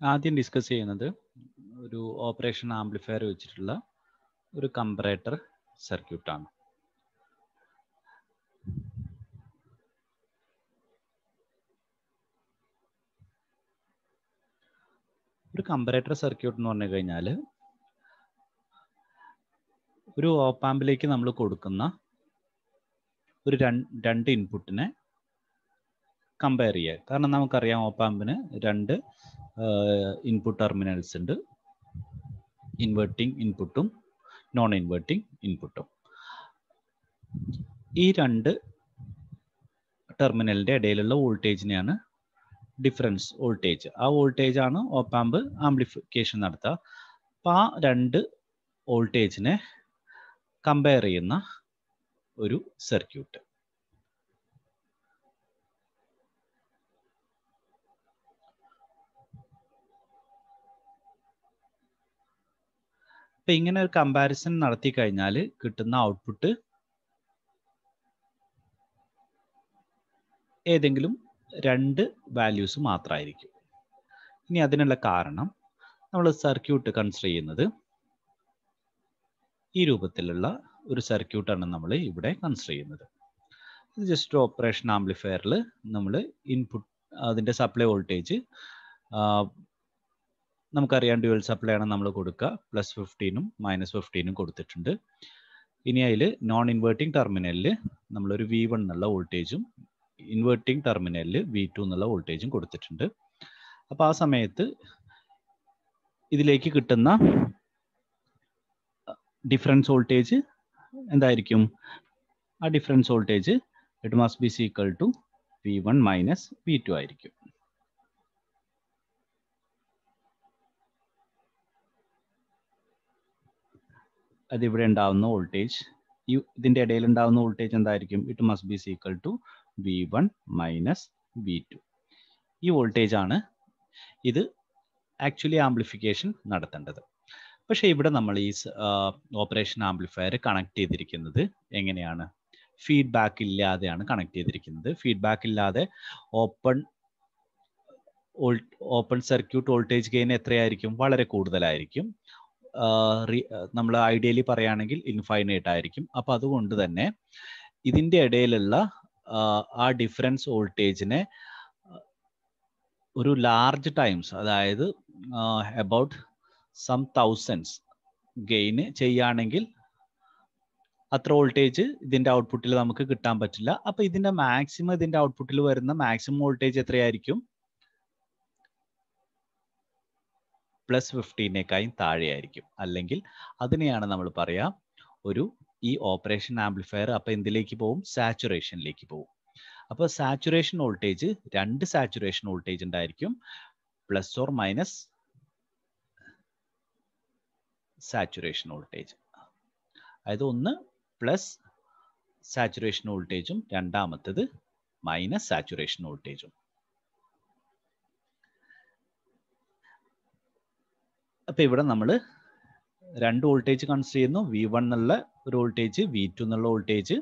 ആദ്യം ഡിസ്കസ് ചെയ്യുന്നത് ഒരു ഓപ്പറേഷൻ ആംപ്ലിഫയർ വെച്ചിട്ടുള്ള ഒരു കമ്പറേറ്റർ സർക്യൂട്ടാണ് ഒരു കമ്പറേറ്റർ സർക്യൂട്ട് എന്ന് പറഞ്ഞു കഴിഞ്ഞാൽ ഒരു ഓപ്പാമ്പിലേക്ക് നമ്മൾ കൊടുക്കുന്ന ഒരു രണ്ട് ഇൻപുട്ടിനെ കമ്പയർ ചെയ്യുക കാരണം നമുക്കറിയാം ഓപ്പാമ്പിന് രണ്ട് ഇൻപുട്ട് ടെർമിനൽസ് ഉണ്ട് ഇൻവെർട്ടിംഗ് ഇൻപുട്ടും നോൺ ഇൻവെർട്ടിംഗ് ഇൻപുട്ടും ഈ രണ്ട് ടെർമിനലിൻ്റെ ഇടയിലുള്ള വോൾട്ടേജിനെയാണ് ഡിഫറൻസ് വോൾട്ടേജ് ആ വോൾട്ടേജ് ആണ് ഓപ്പാമ്പ് ആംപ്ലിഫിക്കേഷൻ നടത്തുക അപ്പം ആ രണ്ട് വോൾട്ടേജിനെ കമ്പയർ ചെയ്യുന്ന ഒരു സർക്യൂട്ട് അപ്പൊ ഇങ്ങനെ ഒരു കമ്പാരിസൺ നടത്തി കഴിഞ്ഞാൽ കിട്ടുന്ന ഔട്ട്പുട്ട് ഏതെങ്കിലും രണ്ട് വാല്യൂസ് മാത്രമായിരിക്കും ഇനി അതിനുള്ള കാരണം നമ്മൾ സർക്യൂട്ട് കൺസിഡർ ചെയ്യുന്നത് ഈ രൂപത്തിലുള്ള ഒരു സർക്യൂട്ടാണ് നമ്മൾ ഇവിടെ കൺസിഡർ ചെയ്യുന്നത് ഇത് ജസ്റ്റ് ഓപ്പറേഷൻ ആംപ്ലിഫയറിൽ നമ്മൾ ഇൻപുട്ട് അതിൻ്റെ സപ്ലൈ വോൾട്ടേജ് നമുക്കറിയാം ഡ്യുവൽ സപ്ലൈ ആണ് നമ്മൾ കൊടുക്കുക പ്ലസ് ഫിഫ്റ്റീനും മൈനസ് ഫിഫ്റ്റീനും കൊടുത്തിട്ടുണ്ട് ഇനി അതിൽ നോൺ ഇൻവേർട്ടിംഗ് ടെർമിനലിൽ നമ്മളൊരു വി വൺ എന്നുള്ള വോൾട്ടേജും ഇൻവേർട്ടിംഗ് ടെർമിനലിൽ വി ടു എന്നുള്ള വോൾട്ടേജും കൊടുത്തിട്ടുണ്ട് അപ്പോൾ ആ സമയത്ത് ഇതിലേക്ക് കിട്ടുന്ന ഡിഫറൻസ് വോൾട്ടേജ് എന്തായിരിക്കും ആ difference voltage it must be equal to V one minus V two ആയിരിക്കും അതിവിടെ ഉണ്ടാവുന്ന വോൾട്ടേജ് ഈ ഇതിൻ്റെ ഇടയിൽ ഉണ്ടാവുന്ന വോൾട്ടേജ് എന്തായിരിക്കും it must be equal to V one minus V two ഈ വോൾട്ടേജ് ആണ് ഇത് ആക്ച്വലി ആംപ്ലിഫിക്കേഷൻ നടത്തേണ്ടത് പക്ഷേ ഇവിടെ നമ്മൾ ഈ ഓപ്പറേഷൻ ആംപ്ലിഫയർ കണക്ട് ചെയ്തിരിക്കുന്നത് എങ്ങനെയാണ് ഫീഡ്ബാക്ക് ഇല്ലാതെയാണ് കണക്ട് ചെയ്തിരിക്കുന്നത് ഫീഡ്ബാക്ക് ഇല്ലാതെ open open circuit voltage gain എത്രയായിരിക്കും വളരെ കൂടുതലായിരിക്കും നമ്മൾ ഐഡിയലി പറയുകയാണെങ്കിൽ ഇൻഫൈനൈറ്റ് ആയിരിക്കും അപ്പോൾ അതുകൊണ്ട് തന്നെ ഇതിൻ്റെ ഇടയിലുള്ള ആ ഡിഫറൻസ് വോൾട്ടേജിനെ ഒരു ലാർജ് ടൈംസ് അതായത് അബൌട്ട് സം തൗസൻഡ്സ് ഗെയിന് ചെയ്യുകയാണെങ്കിൽ അത്ര വോൾട്ടേജ് ഇതിൻ്റെ ഔട്ട്പുട്ടിൽ നമുക്ക് കിട്ടാൻ പറ്റില്ല അപ്പോൾ ഇതിൻ്റെ മാക്സിമം ഇതിൻ്റെ ഔട്ട്പുട്ടിൽ വരുന്ന മാക്സിമം വോൾട്ടേജ് എത്രയായിരിക്കും പ്ലസ് ഫിഫ്റ്റീനേക്കായും താഴെയായിരിക്കും അല്ലെങ്കിൽ അതിനെയാണ് നമ്മൾ പറയാ ഒരു ഈ ഓപ്പറേഷൻ ആംപ്ലിഫയർ അപ്പോൾ എന്തിലേക്ക് പോകും സാച്ചുറേഷനിലേക്ക് പോകും അപ്പോൾ സാച്ചുറേഷൻ വോൾട്ടേജ് രണ്ട് സാച്ചുറേഷൻ വോൾട്ടേജ് ഉണ്ടായിരിക്കും plus or minus saturation voltage അതായത് ഒന്ന് പ്ലസ് സാച്ചുറേഷൻ വോൾട്ടേജും രണ്ടാമത്തത് മൈനസ് സാച്ചുറേഷൻ വോൾട്ടേജും അപ്പൊ ഇവിടെ നമ്മൾ രണ്ട് വോൾട്ടേജ് കൺസിഡർ ചെയ്യുന്നു വി വൺ എന്നുള്ള ഒരു വോൾട്ടേജ് വി ടു എന്നുള്ള വോൾട്ടേജ്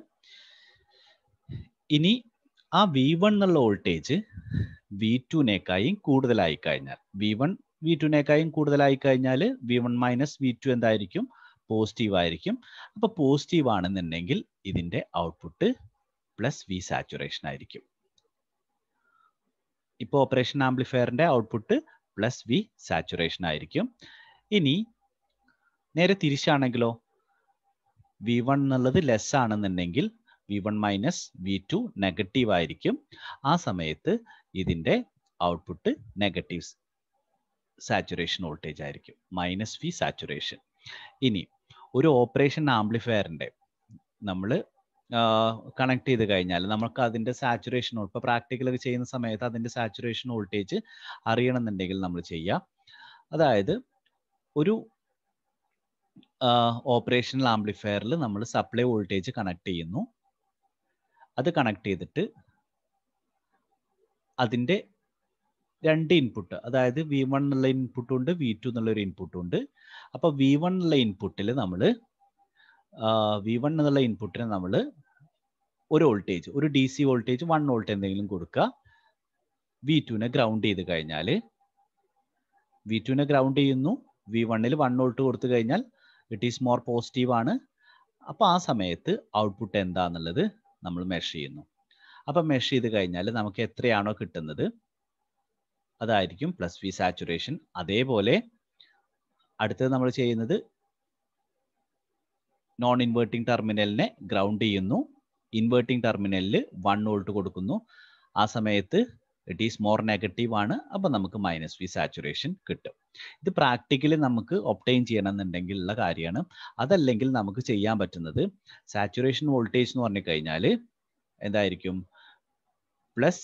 ഇനി ആ വി വൺ എന്നുള്ള വോൾട്ടേജ് വി ടുനേക്കായും കൂടുതലായി കഴിഞ്ഞാൽ വി വൺ വി ടുനേക്കായും കൂടുതലായി കഴിഞ്ഞാൽ V one minus V two എന്തായിരിക്കും പോസിറ്റീവ് ആയിരിക്കും അപ്പൊ പോസിറ്റീവ് ആണെന്നുണ്ടെങ്കിൽ ഇതിന്റെ ഔട്ട്പുട്ട് പ്ലസ് വി സാച്ചുറേഷൻ ആയിരിക്കും ഇപ്പോൾ ഓപ്പറേഷൻ ആംപ്ലിഫയറിന്റെ ഔട്ട്പുട്ട് പ്ലസ് വി സാച്ചുറേഷൻ ആയിരിക്കും ഇനി നേരെ തിരിച്ചാണെങ്കിലോ വി വൺ എന്നുള്ളത് ലെസ് ആണെന്നുണ്ടെങ്കിൽ V one minus V two negative ആയിരിക്കും ആ സമയത്ത് ഇതിൻ്റെ ഔട്ട്പുട്ട് നെഗറ്റീവ് സാച്ചുറേഷൻ വോൾട്ടേജ് ആയിരിക്കും മൈനസ് വി സാച്ചുറേഷൻ ഇനി ഒരു ഓപ്പറേഷൻ ആംപ്ലിഫയറിൻ്റെ നമ്മൾ കണക്ട് ചെയ്ത് കഴിഞ്ഞാൽ നമുക്ക് അതിൻ്റെ സാച്ചുറേഷൻ ഇപ്പോൾ പ്രാക്ടിക്കലൊക്കെ ചെയ്യുന്ന സമയത്ത് അതിൻ്റെ സാച്ചുറേഷൻ വോൾട്ടേജ് അറിയണമെന്നുണ്ടെങ്കിൽ നമ്മൾ ചെയ്യാം അതായത് ഒരു ഓപ്പറേഷണൽ ആംപ്ലിഫയറിൽ നമ്മൾ സപ്ലൈ വോൾട്ടേജ് കണക്ട് ചെയ്യുന്നു അത് കണക്ട് ചെയ്തിട്ട് അതിൻ്റെ രണ്ട് ഇൻപുട്ട് അതായത് വി വൺ എന്നുള്ള ഇൻപുട്ടും ഉണ്ട് വി ടു എന്നുള്ള ഒരു ഇൻപുട്ടും ഉണ്ട് അപ്പോൾ വി വൺ എന്നുള്ള ഇൻപുട്ടിൽ നമ്മൾ വി വൺ എന്നുള്ള ഇൻപുട്ടിന് നമ്മൾ ഒരു വോൾട്ടേജ് ഒരു D C voltage one volt എന്തെങ്കിലും കൊടുക്കുക വി ടുവിനെ ഗ്രൗണ്ട് ചെയ്ത് കഴിഞ്ഞാൽ വി ടുവിനെ ഗ്രൗണ്ട് ചെയ്യുന്നു വി വണ്ണിൽ വൺ വോൾട്ട് കൊടുത്തു കഴിഞ്ഞാൽ ഇറ്റ് ഈസ് മോർ പോസിറ്റീവ് ആണ് അപ്പോൾ ആ സമയത്ത് ഔട്ട്പുട്ട് എന്താണെന്നുള്ളത് നമ്മൾ മെഷർ ചെയ്യുന്നു അപ്പം മെഷർ ചെയ്ത് കഴിഞ്ഞാൽ നമുക്ക് എത്രയാണോ കിട്ടുന്നത് അതായിരിക്കും പ്ലസ് വി സാച്ചുറേഷൻ അതേപോലെ അടുത്തത് നമ്മൾ ചെയ്യുന്നത് നോൺ ഇൻവേർട്ടിംഗ് ടെർമിനലിനെ ഗ്രൗണ്ട് ചെയ്യുന്നു ഇൻവേർട്ടിംഗ് ടെർമിനലിൽ വൺ വോൾട്ട് കൊടുക്കുന്നു ആ സമയത്ത് ഇറ്റ് ഈസ് മോർ നെഗറ്റീവ് ആണ് അപ്പോൾ നമുക്ക് മൈനസ് വി സാച്ചുറേഷൻ കിട്ടും ഇത് പ്രാക്ടിക്കലി നമുക്ക് ഒപ്റ്റൈൻ ചെയ്യണമെന്നുണ്ടെങ്കിൽ ഉള്ള കാര്യമാണ് അതല്ലെങ്കിൽ നമുക്ക് ചെയ്യാൻ പറ്റുന്നത് സാച്ചുറേഷൻ വോൾട്ടേജ് എന്ന് പറഞ്ഞു കഴിഞ്ഞാൽ എന്തായിരിക്കും പ്ലസ്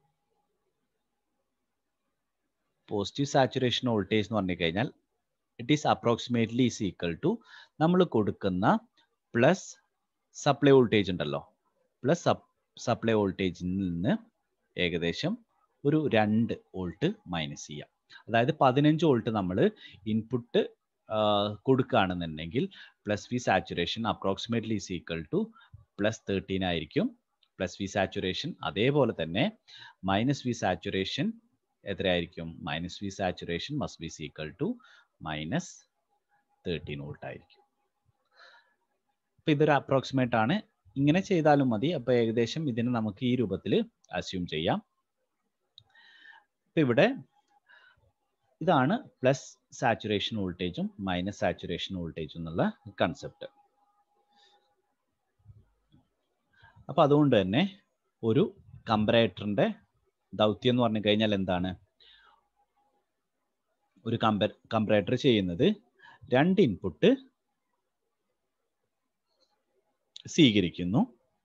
പോസിറ്റീവ് സാച്ചുറേഷൻ വോൾട്ടേജ് എന്ന് പറഞ്ഞു കഴിഞ്ഞാൽ it is approximately is equal to നമ്മൾ കൊടുക്കുന്ന പ്ലസ് സപ്ലൈ വോൾട്ടേജ് ഉണ്ടല്ലോ പ്ലസ് സപ്ലൈ വോൾട്ടേജിൽ നിന്ന് ഏകദേശം ഒരു രണ്ട് വോൾട്ട് മൈനസ് ചെയ്യാം അതായത് പതിനഞ്ച് വോൾട്ട് നമ്മൾ ഇൻപുട്ട് കൊടുക്കുകയാണെന്നുണ്ടെങ്കിൽ plus V saturation approximately is equal to plus thirteen ആയിരിക്കും പ്ലസ് വി സാച്ചുറേഷൻ അതേപോലെ തന്നെ മൈനസ് വി സാച്ചുറേഷൻ എത്രയായിരിക്കും minus V saturation must be equal to minus thirteen volt ആയിരിക്കും അപ്പൊ ഇതൊരു അപ്രോക്സിമേറ്റ് ആണ് ഇങ്ങനെ ചെയ്താലും മതി അപ്പൊ ഏകദേശം ഇതിന് നമുക്ക് ഈ രൂപത്തിൽ അസ്യൂം ചെയ്യാം ഇപ്പൊ ഇവിടെ ഇതാണ് പ്ലസ് സാച്ചുറേഷൻ വോൾട്ടേജും മൈനസ് സാച്ചുറേഷൻ വോൾട്ടേജും എന്നുള്ള കൺസെപ്റ്റ് അപ്പൊ അതുകൊണ്ട് തന്നെ ഒരു കമ്പറേറ്ററിന്റെ ദൗത്യം എന്ന് പറഞ്ഞു കഴിഞ്ഞാൽ എന്താണ് ഒരു കമ്പ കമ്പറേറ്റർ ചെയ്യുന്നത് രണ്ട് ഇൻപുട്ട് സ്വീകരിക്കുന്നു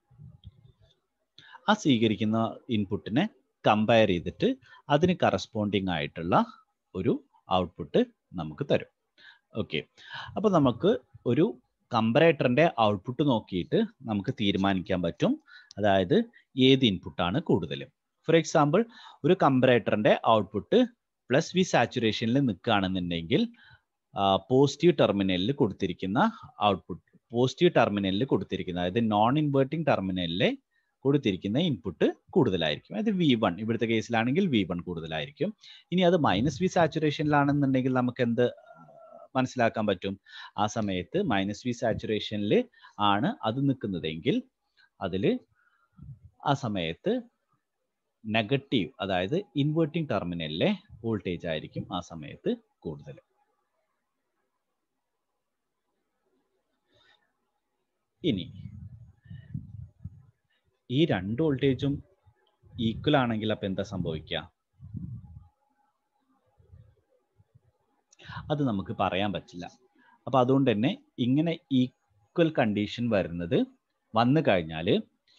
ആ സ്വീകരിക്കുന്ന ഇൻപുട്ടിനെ കമ്പയർ ചെയ്തിട്ട് അതിന് കറസ്പോണ്ടിങ് ആയിട്ടുള്ള ഒരു ഔട്ട്പുട്ട് നമുക്ക് തരും ഓക്കെ അപ്പോൾ നമുക്ക് ഒരു കമ്പറേറ്ററിന്റെ ഔട്ട്പുട്ട് നോക്കിയിട്ട് നമുക്ക് തീരുമാനിക്കാൻ പറ്റും അതായത് ഏത് ഇൻപുട്ടാണ് കൂടുതൽ ഫോർ എക്സാമ്പിൾ ഒരു കമ്പറേറ്ററിന്റെ ഔട്ട്പുട്ട് പ്ലസ് വി സാച്ചുറേഷനിൽ നിൽക്കുകയാണെന്നുണ്ടെങ്കിൽ പോസിറ്റീവ് ടെർമിനലിൽ കൊടുത്തിരിക്കുന്ന ഔട്ട്പുട്ട് പോസിറ്റീവ് ടെർമിനലിൽ കൊടുത്തിരിക്കുന്ന അതായത് നോൺ ഇൻവേർട്ടിംഗ് ടെർമിനലിലെ കൊടുത്തിരിക്കുന്ന ഇൻപുട്ട് കൂടുതലായിരിക്കും അതായത് വി വൺ ഇവിടുത്തെ കേസിലാണെങ്കിൽ വി വൺ കൂടുതലായിരിക്കും ഇനി അത് മൈനസ് വി സാച്ചുറേഷനിലാണെന്നുണ്ടെങ്കിൽ നമുക്ക് എന്ത് മനസ്സിലാക്കാൻ പറ്റും ആ സമയത്ത് മൈനസ് വി സാച്ചുറേഷനിൽ ആണ് അത് നിൽക്കുന്നതെങ്കിൽ അതിൽ ആ സമയത്ത് നെഗറ്റീവ് അതായത് ഇൻവേർട്ടിംഗ് ടെർമിനലിലെ വോൾട്ടേജ് ആയിരിക്കും ആ സമയത്ത് കൂടുതൽ ഇനി ഈ രണ്ട് വോൾട്ടേജും ഈക്വൽ ആണെങ്കിൽ അപ്പൊ എന്താ സംഭവിക്കുക അത് നമുക്ക് പറയാൻ പറ്റില്ല അപ്പൊ അതുകൊണ്ട് തന്നെ ഇങ്ങനെ ഈക്വൽ കണ്ടീഷൻ വരുന്നത് വന്നു കഴിഞ്ഞാൽ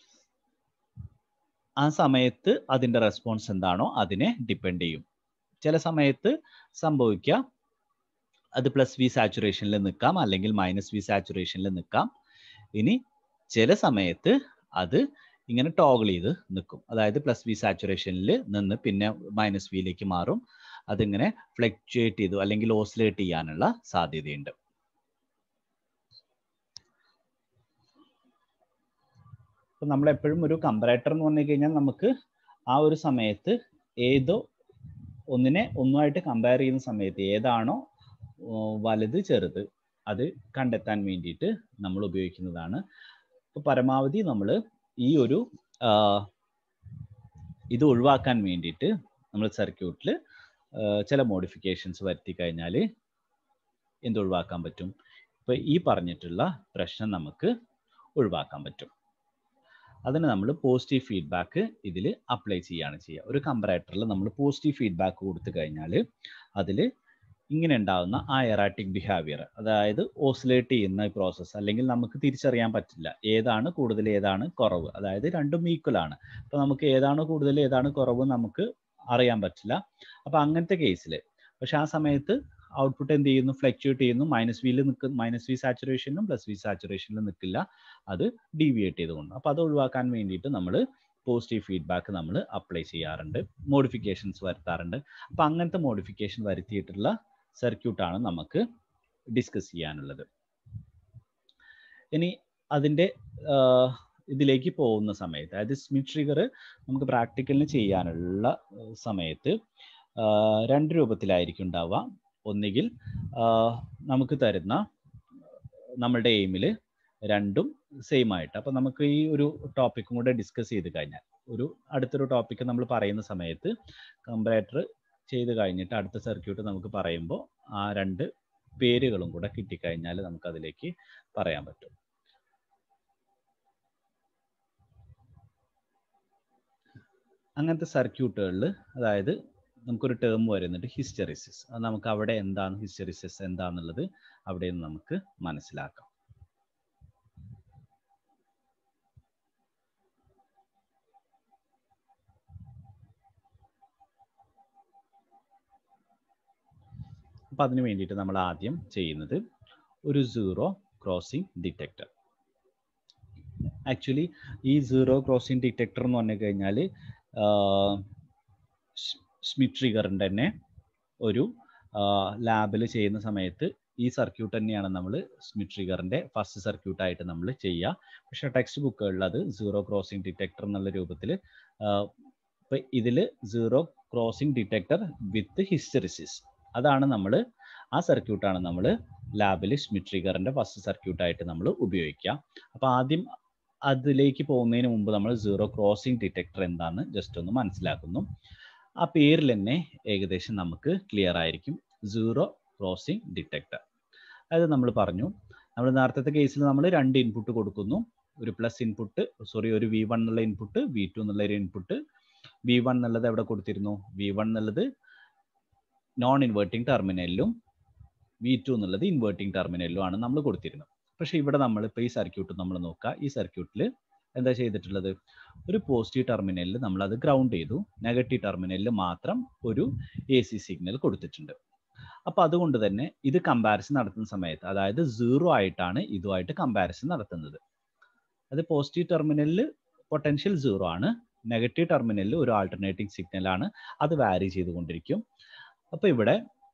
ആ സമയത്ത് അതിന്റെ റെസ്പോൺസ് എന്താണോ അതിനെ ഡിപ്പെൻഡ് ചെയ്യും ചില സമയത്ത് സംഭവിക്കുക അത് പ്ലസ് വി സാച്ചുറേഷനിൽ നിൽക്കാം അല്ലെങ്കിൽ മൈനസ് വി സാച്ചുറേഷനിൽ നിൽക്കാം ഇനി ചില സമയത്ത് അത് ഇങ്ങനെ ടോഗിൾ ചെയ്ത് നിൽക്കും അതായത് പ്ലസ് വി സാച്ചുറേഷനിൽ നിന്ന് പിന്നെ മൈനസ് വിയിലേക്ക് മാറും അതിങ്ങനെ ഫ്ലക്ച്വേറ്റ് ചെയ്തു അല്ലെങ്കിൽ ഓസിലേറ്റ് ചെയ്യാനുള്ള സാധ്യതയുണ്ട് അപ്പൊ നമ്മൾ എപ്പോഴും ഒരു കമ്പറേറ്റർ എന്ന് പറഞ്ഞു കഴിഞ്ഞാൽ നമുക്ക് ആ ഒരു സമയത്ത് ഏതോ ഒന്നിനെ ഒന്നുമായിട്ട് കമ്പയർ ചെയ്യുന്ന സമയത്ത് ഏതാണോ വലുത് ചെറുത് അത് കണ്ടെത്താൻ വേണ്ടിയിട്ട് നമ്മൾ ഉപയോഗിക്കുന്നതാണ് അപ്പോൾ പരമാവധി നമ്മൾ ഈ ഒരു ഇത് ഒഴിവാക്കാൻ വേണ്ടിയിട്ട് നമ്മൾ സർക്യൂട്ടിൽ ചില മോഡിഫിക്കേഷൻസ് വരുത്തി കഴിഞ്ഞാൽ എന്ത് ഒഴിവാക്കാൻ പറ്റും ഇപ്പോൾ ഈ പറഞ്ഞിട്ടുള്ള പ്രശ്നം നമുക്ക് ഒഴിവാക്കാൻ പറ്റും അതിന് നമ്മൾ പോസിറ്റീവ് ഫീഡ്ബാക്ക് ഇതിൽ അപ്ലൈ ചെയ്യുകയാണ് ചെയ്യുക ഒരു കമ്പറേറ്ററിൽ നമ്മൾ പോസിറ്റീവ് ഫീഡ്ബാക്ക് കൊടുത്തു കഴിഞ്ഞാൽ അതിൽ ഇങ്ങനെ ഉണ്ടാകുന്ന ആ എറാറ്റിക് ബിഹേവിയർ അതായത് ഓസിലേറ്റ് ചെയ്യുന്ന പ്രോസസ്സ് അല്ലെങ്കിൽ നമുക്ക് തിരിച്ചറിയാൻ പറ്റില്ല ഏതാണ് കൂടുതൽ ഏതാണ് കുറവ് അതായത് രണ്ടും ഈക്വൽ ആണ് അപ്പോൾ നമുക്ക് ഏതാണ് കൂടുതൽ ഏതാണ് കുറവ് നമുക്ക് അറിയാൻ പറ്റില്ല അപ്പോൾ അങ്ങനത്തെ കേസിൽ പക്ഷെ ആ സമയത്ത് ഔട്ട്പുട്ട് എന്ത് ചെയ്യുന്നു ഫ്ലക്ച്വേറ്റ് ചെയ്യുന്നു മൈനസ് വിയിൽ നിൽക്കും മൈനസ് വി സാച്ചുറേഷനിലും പ്ലസ് വി സാച്ചുറേഷനിലും നിൽക്കില്ല അത് ഡീവിയേറ്റ് ചെയ്തുകൊണ്ട് അപ്പോൾ അത് ഒഴിവാക്കാൻ വേണ്ടിയിട്ട് നമ്മൾ പോസിറ്റീവ് ഫീഡ്ബാക്ക് നമ്മൾ അപ്ലൈ ചെയ്യാറുണ്ട് മോഡിഫിക്കേഷൻസ് വരുത്താറുണ്ട് അപ്പോൾ അങ്ങനത്തെ മോഡിഫിക്കേഷൻ വരുത്തിയിട്ടുള്ള സർക്യൂട്ടാണ് നമുക്ക് ഡിസ്കസ് ചെയ്യാനുള്ളത് ഇനി അതിൻ്റെ ഇതിലേക്ക് പോകുന്ന സമയത്ത് അതായത് സ്മിത്ത് ട്രിഗർ നമുക്ക് പ്രാക്ടിക്കലിന് ചെയ്യാനുള്ള സമയത്ത് രണ്ട് രൂപത്തിലായിരിക്കും ഉണ്ടാവുക ഒന്നുകിൽ നമുക്ക് തരുന്ന നമ്മളുടെ എയിമിൽ രണ്ടും സെയിം ആയിട്ട് അപ്പോൾ നമുക്ക് ഈ ഒരു ടോപ്പിക്കും കൂടെ ഡിസ്കസ് ചെയ്ത് കഴിഞ്ഞാൽ ഒരു അടുത്തൊരു ടോപ്പിക്ക് നമ്മൾ പറയുന്ന സമയത്ത് കമ്പാരേറ്റർ ചെയ്ത് കഴിഞ്ഞിട്ട് അടുത്ത സർക്യൂട്ട് നമുക്ക് പറയുമ്പോൾ ആ രണ്ട് പേരുകളും കൂടെ കിട്ടിക്കഴിഞ്ഞാൽ നമുക്ക് അതിലേക്ക് പറയാൻ പറ്റും അങ്ങനത്തെ സർക്യൂട്ടുകളിൽ അതായത് നമുക്കൊരു ടേം വരുന്നുണ്ട് ഹിസ്റ്ററിസിസ് അത് നമുക്ക് അവിടെ എന്താണ് ഹിസ്റ്ററിസിസ് എന്താണെന്നുള്ളത് അവിടെ നിന്ന് നമുക്ക് മനസ്സിലാക്കാം അപ്പം അതിന് വേണ്ടിയിട്ട് നമ്മൾ ആദ്യം ചെയ്യുന്നത് ഒരു സീറോ ക്രോസിംഗ് ഡിറ്റക്ടർ ആക്ച്വലി ഈ സീറോ ക്രോസിംഗ് ഡിറ്റക്ടർ എന്ന് പറഞ്ഞു കഴിഞ്ഞാൽ സ്മിത്ത് ട്രിഗറിൻ്റെ തന്നെ ഒരു ലാബിൽ ചെയ്യുന്ന സമയത്ത് ഈ സർക്യൂട്ട് തന്നെയാണ് നമ്മൾ സ്മിത്ത് ട്രിഗറിൻ്റെ ഫസ്റ്റ് സർക്യൂട്ടായിട്ട് നമ്മൾ ചെയ്യുക പക്ഷേ ടെക്സ്റ്റ് ബുക്കുകളിൽ അത് സീറോ ക്രോസിംഗ് ഡിറ്റക്ടർ എന്നുള്ള രൂപത്തിൽ ഇപ്പം ഇതിൽ zero crossing detector with hysteresis അതാണ് നമ്മൾ ആ സർക്യൂട്ടാണ് നമ്മൾ ലാബിൽ സ്മിത്ത് ട്രിഗറിൻ്റെ ഫസ്റ്റ് സർക്യൂട്ടായിട്ട് നമ്മൾ ഉപയോഗിക്കുക അപ്പോൾ ആദ്യം അതിലേക്ക് പോകുന്നതിന് മുമ്പ് നമ്മൾ സീറോ ക്രോസിംഗ് ഡിറ്റക്ടർ എന്താണെന്ന് ജസ്റ്റ് ഒന്ന് മനസ്സിലാക്കുന്നു ആ പേരിൽ തന്നെ ഏകദേശം നമുക്ക് ക്ലിയർ ആയിരിക്കും സീറോ ക്രോസിംഗ് ഡിറ്റക്ടർ അത് നമ്മൾ പറഞ്ഞു നമ്മൾ നേരത്തെ കേസിൽ നമ്മൾ രണ്ട് ഇൻപുട്ട് കൊടുക്കുന്നു ഒരു പ്ലസ് ഇൻപുട്ട് സോറി ഒരു വി വൺ എന്നുള്ള ഇൻപുട്ട് വി ടു എന്നുള്ള ഒരു ഇൻപുട്ട് വി വൺ എന്നുള്ളത് എവിടെ കൊടുത്തിരുന്നു വി വൺ എന്നുള്ളത് നോൺ ഇൻവേർട്ടിംഗ് ടെർമിനലിലും വി ടു എന്നുള്ളത് ഇൻവേർട്ടിംഗ് ടെർമിനലിലും ആണ് നമ്മൾ കൊടുത്തിരുന്നത് പക്ഷേ ഇവിടെ നമ്മൾ ഇപ്പോൾ ഈ സർക്യൂട്ട് നമ്മൾ നോക്കുക ഈ സർക്യൂട്ടിൽ എന്താ ചെയ്തിട്ടുള്ളത് ഒരു പോസിറ്റീവ് ടെർമിനലിൽ നമ്മൾ അത് ഗ്രൗണ്ട് ചെയ്തു നെഗറ്റീവ് ടെർമിനലിൽ മാത്രം ഒരു എ സി സിഗ്നൽ കൊടുത്തിട്ടുണ്ട് അപ്പോൾ അതുകൊണ്ട് തന്നെ ഇത് കമ്പാരിസൺ നടത്തുന്ന സമയത്ത് അതായത് സീറോ ആയിട്ടാണ് ഇതുമായിട്ട് കമ്പാരിസൺ നടത്തുന്നത് അത് പോസിറ്റീവ് ടെർമിനലിൽ പൊട്ടൻഷ്യൽ സീറോ ആണ് നെഗറ്റീവ് ടെർമിനലിൽ ഒരു ആൾട്ടർനേറ്റിംഗ് സിഗ്നൽ ആണ് അത് വാരി ചെയ്തുകൊണ്ടിരിക്കും അപ്പോൾ ഇവിടെ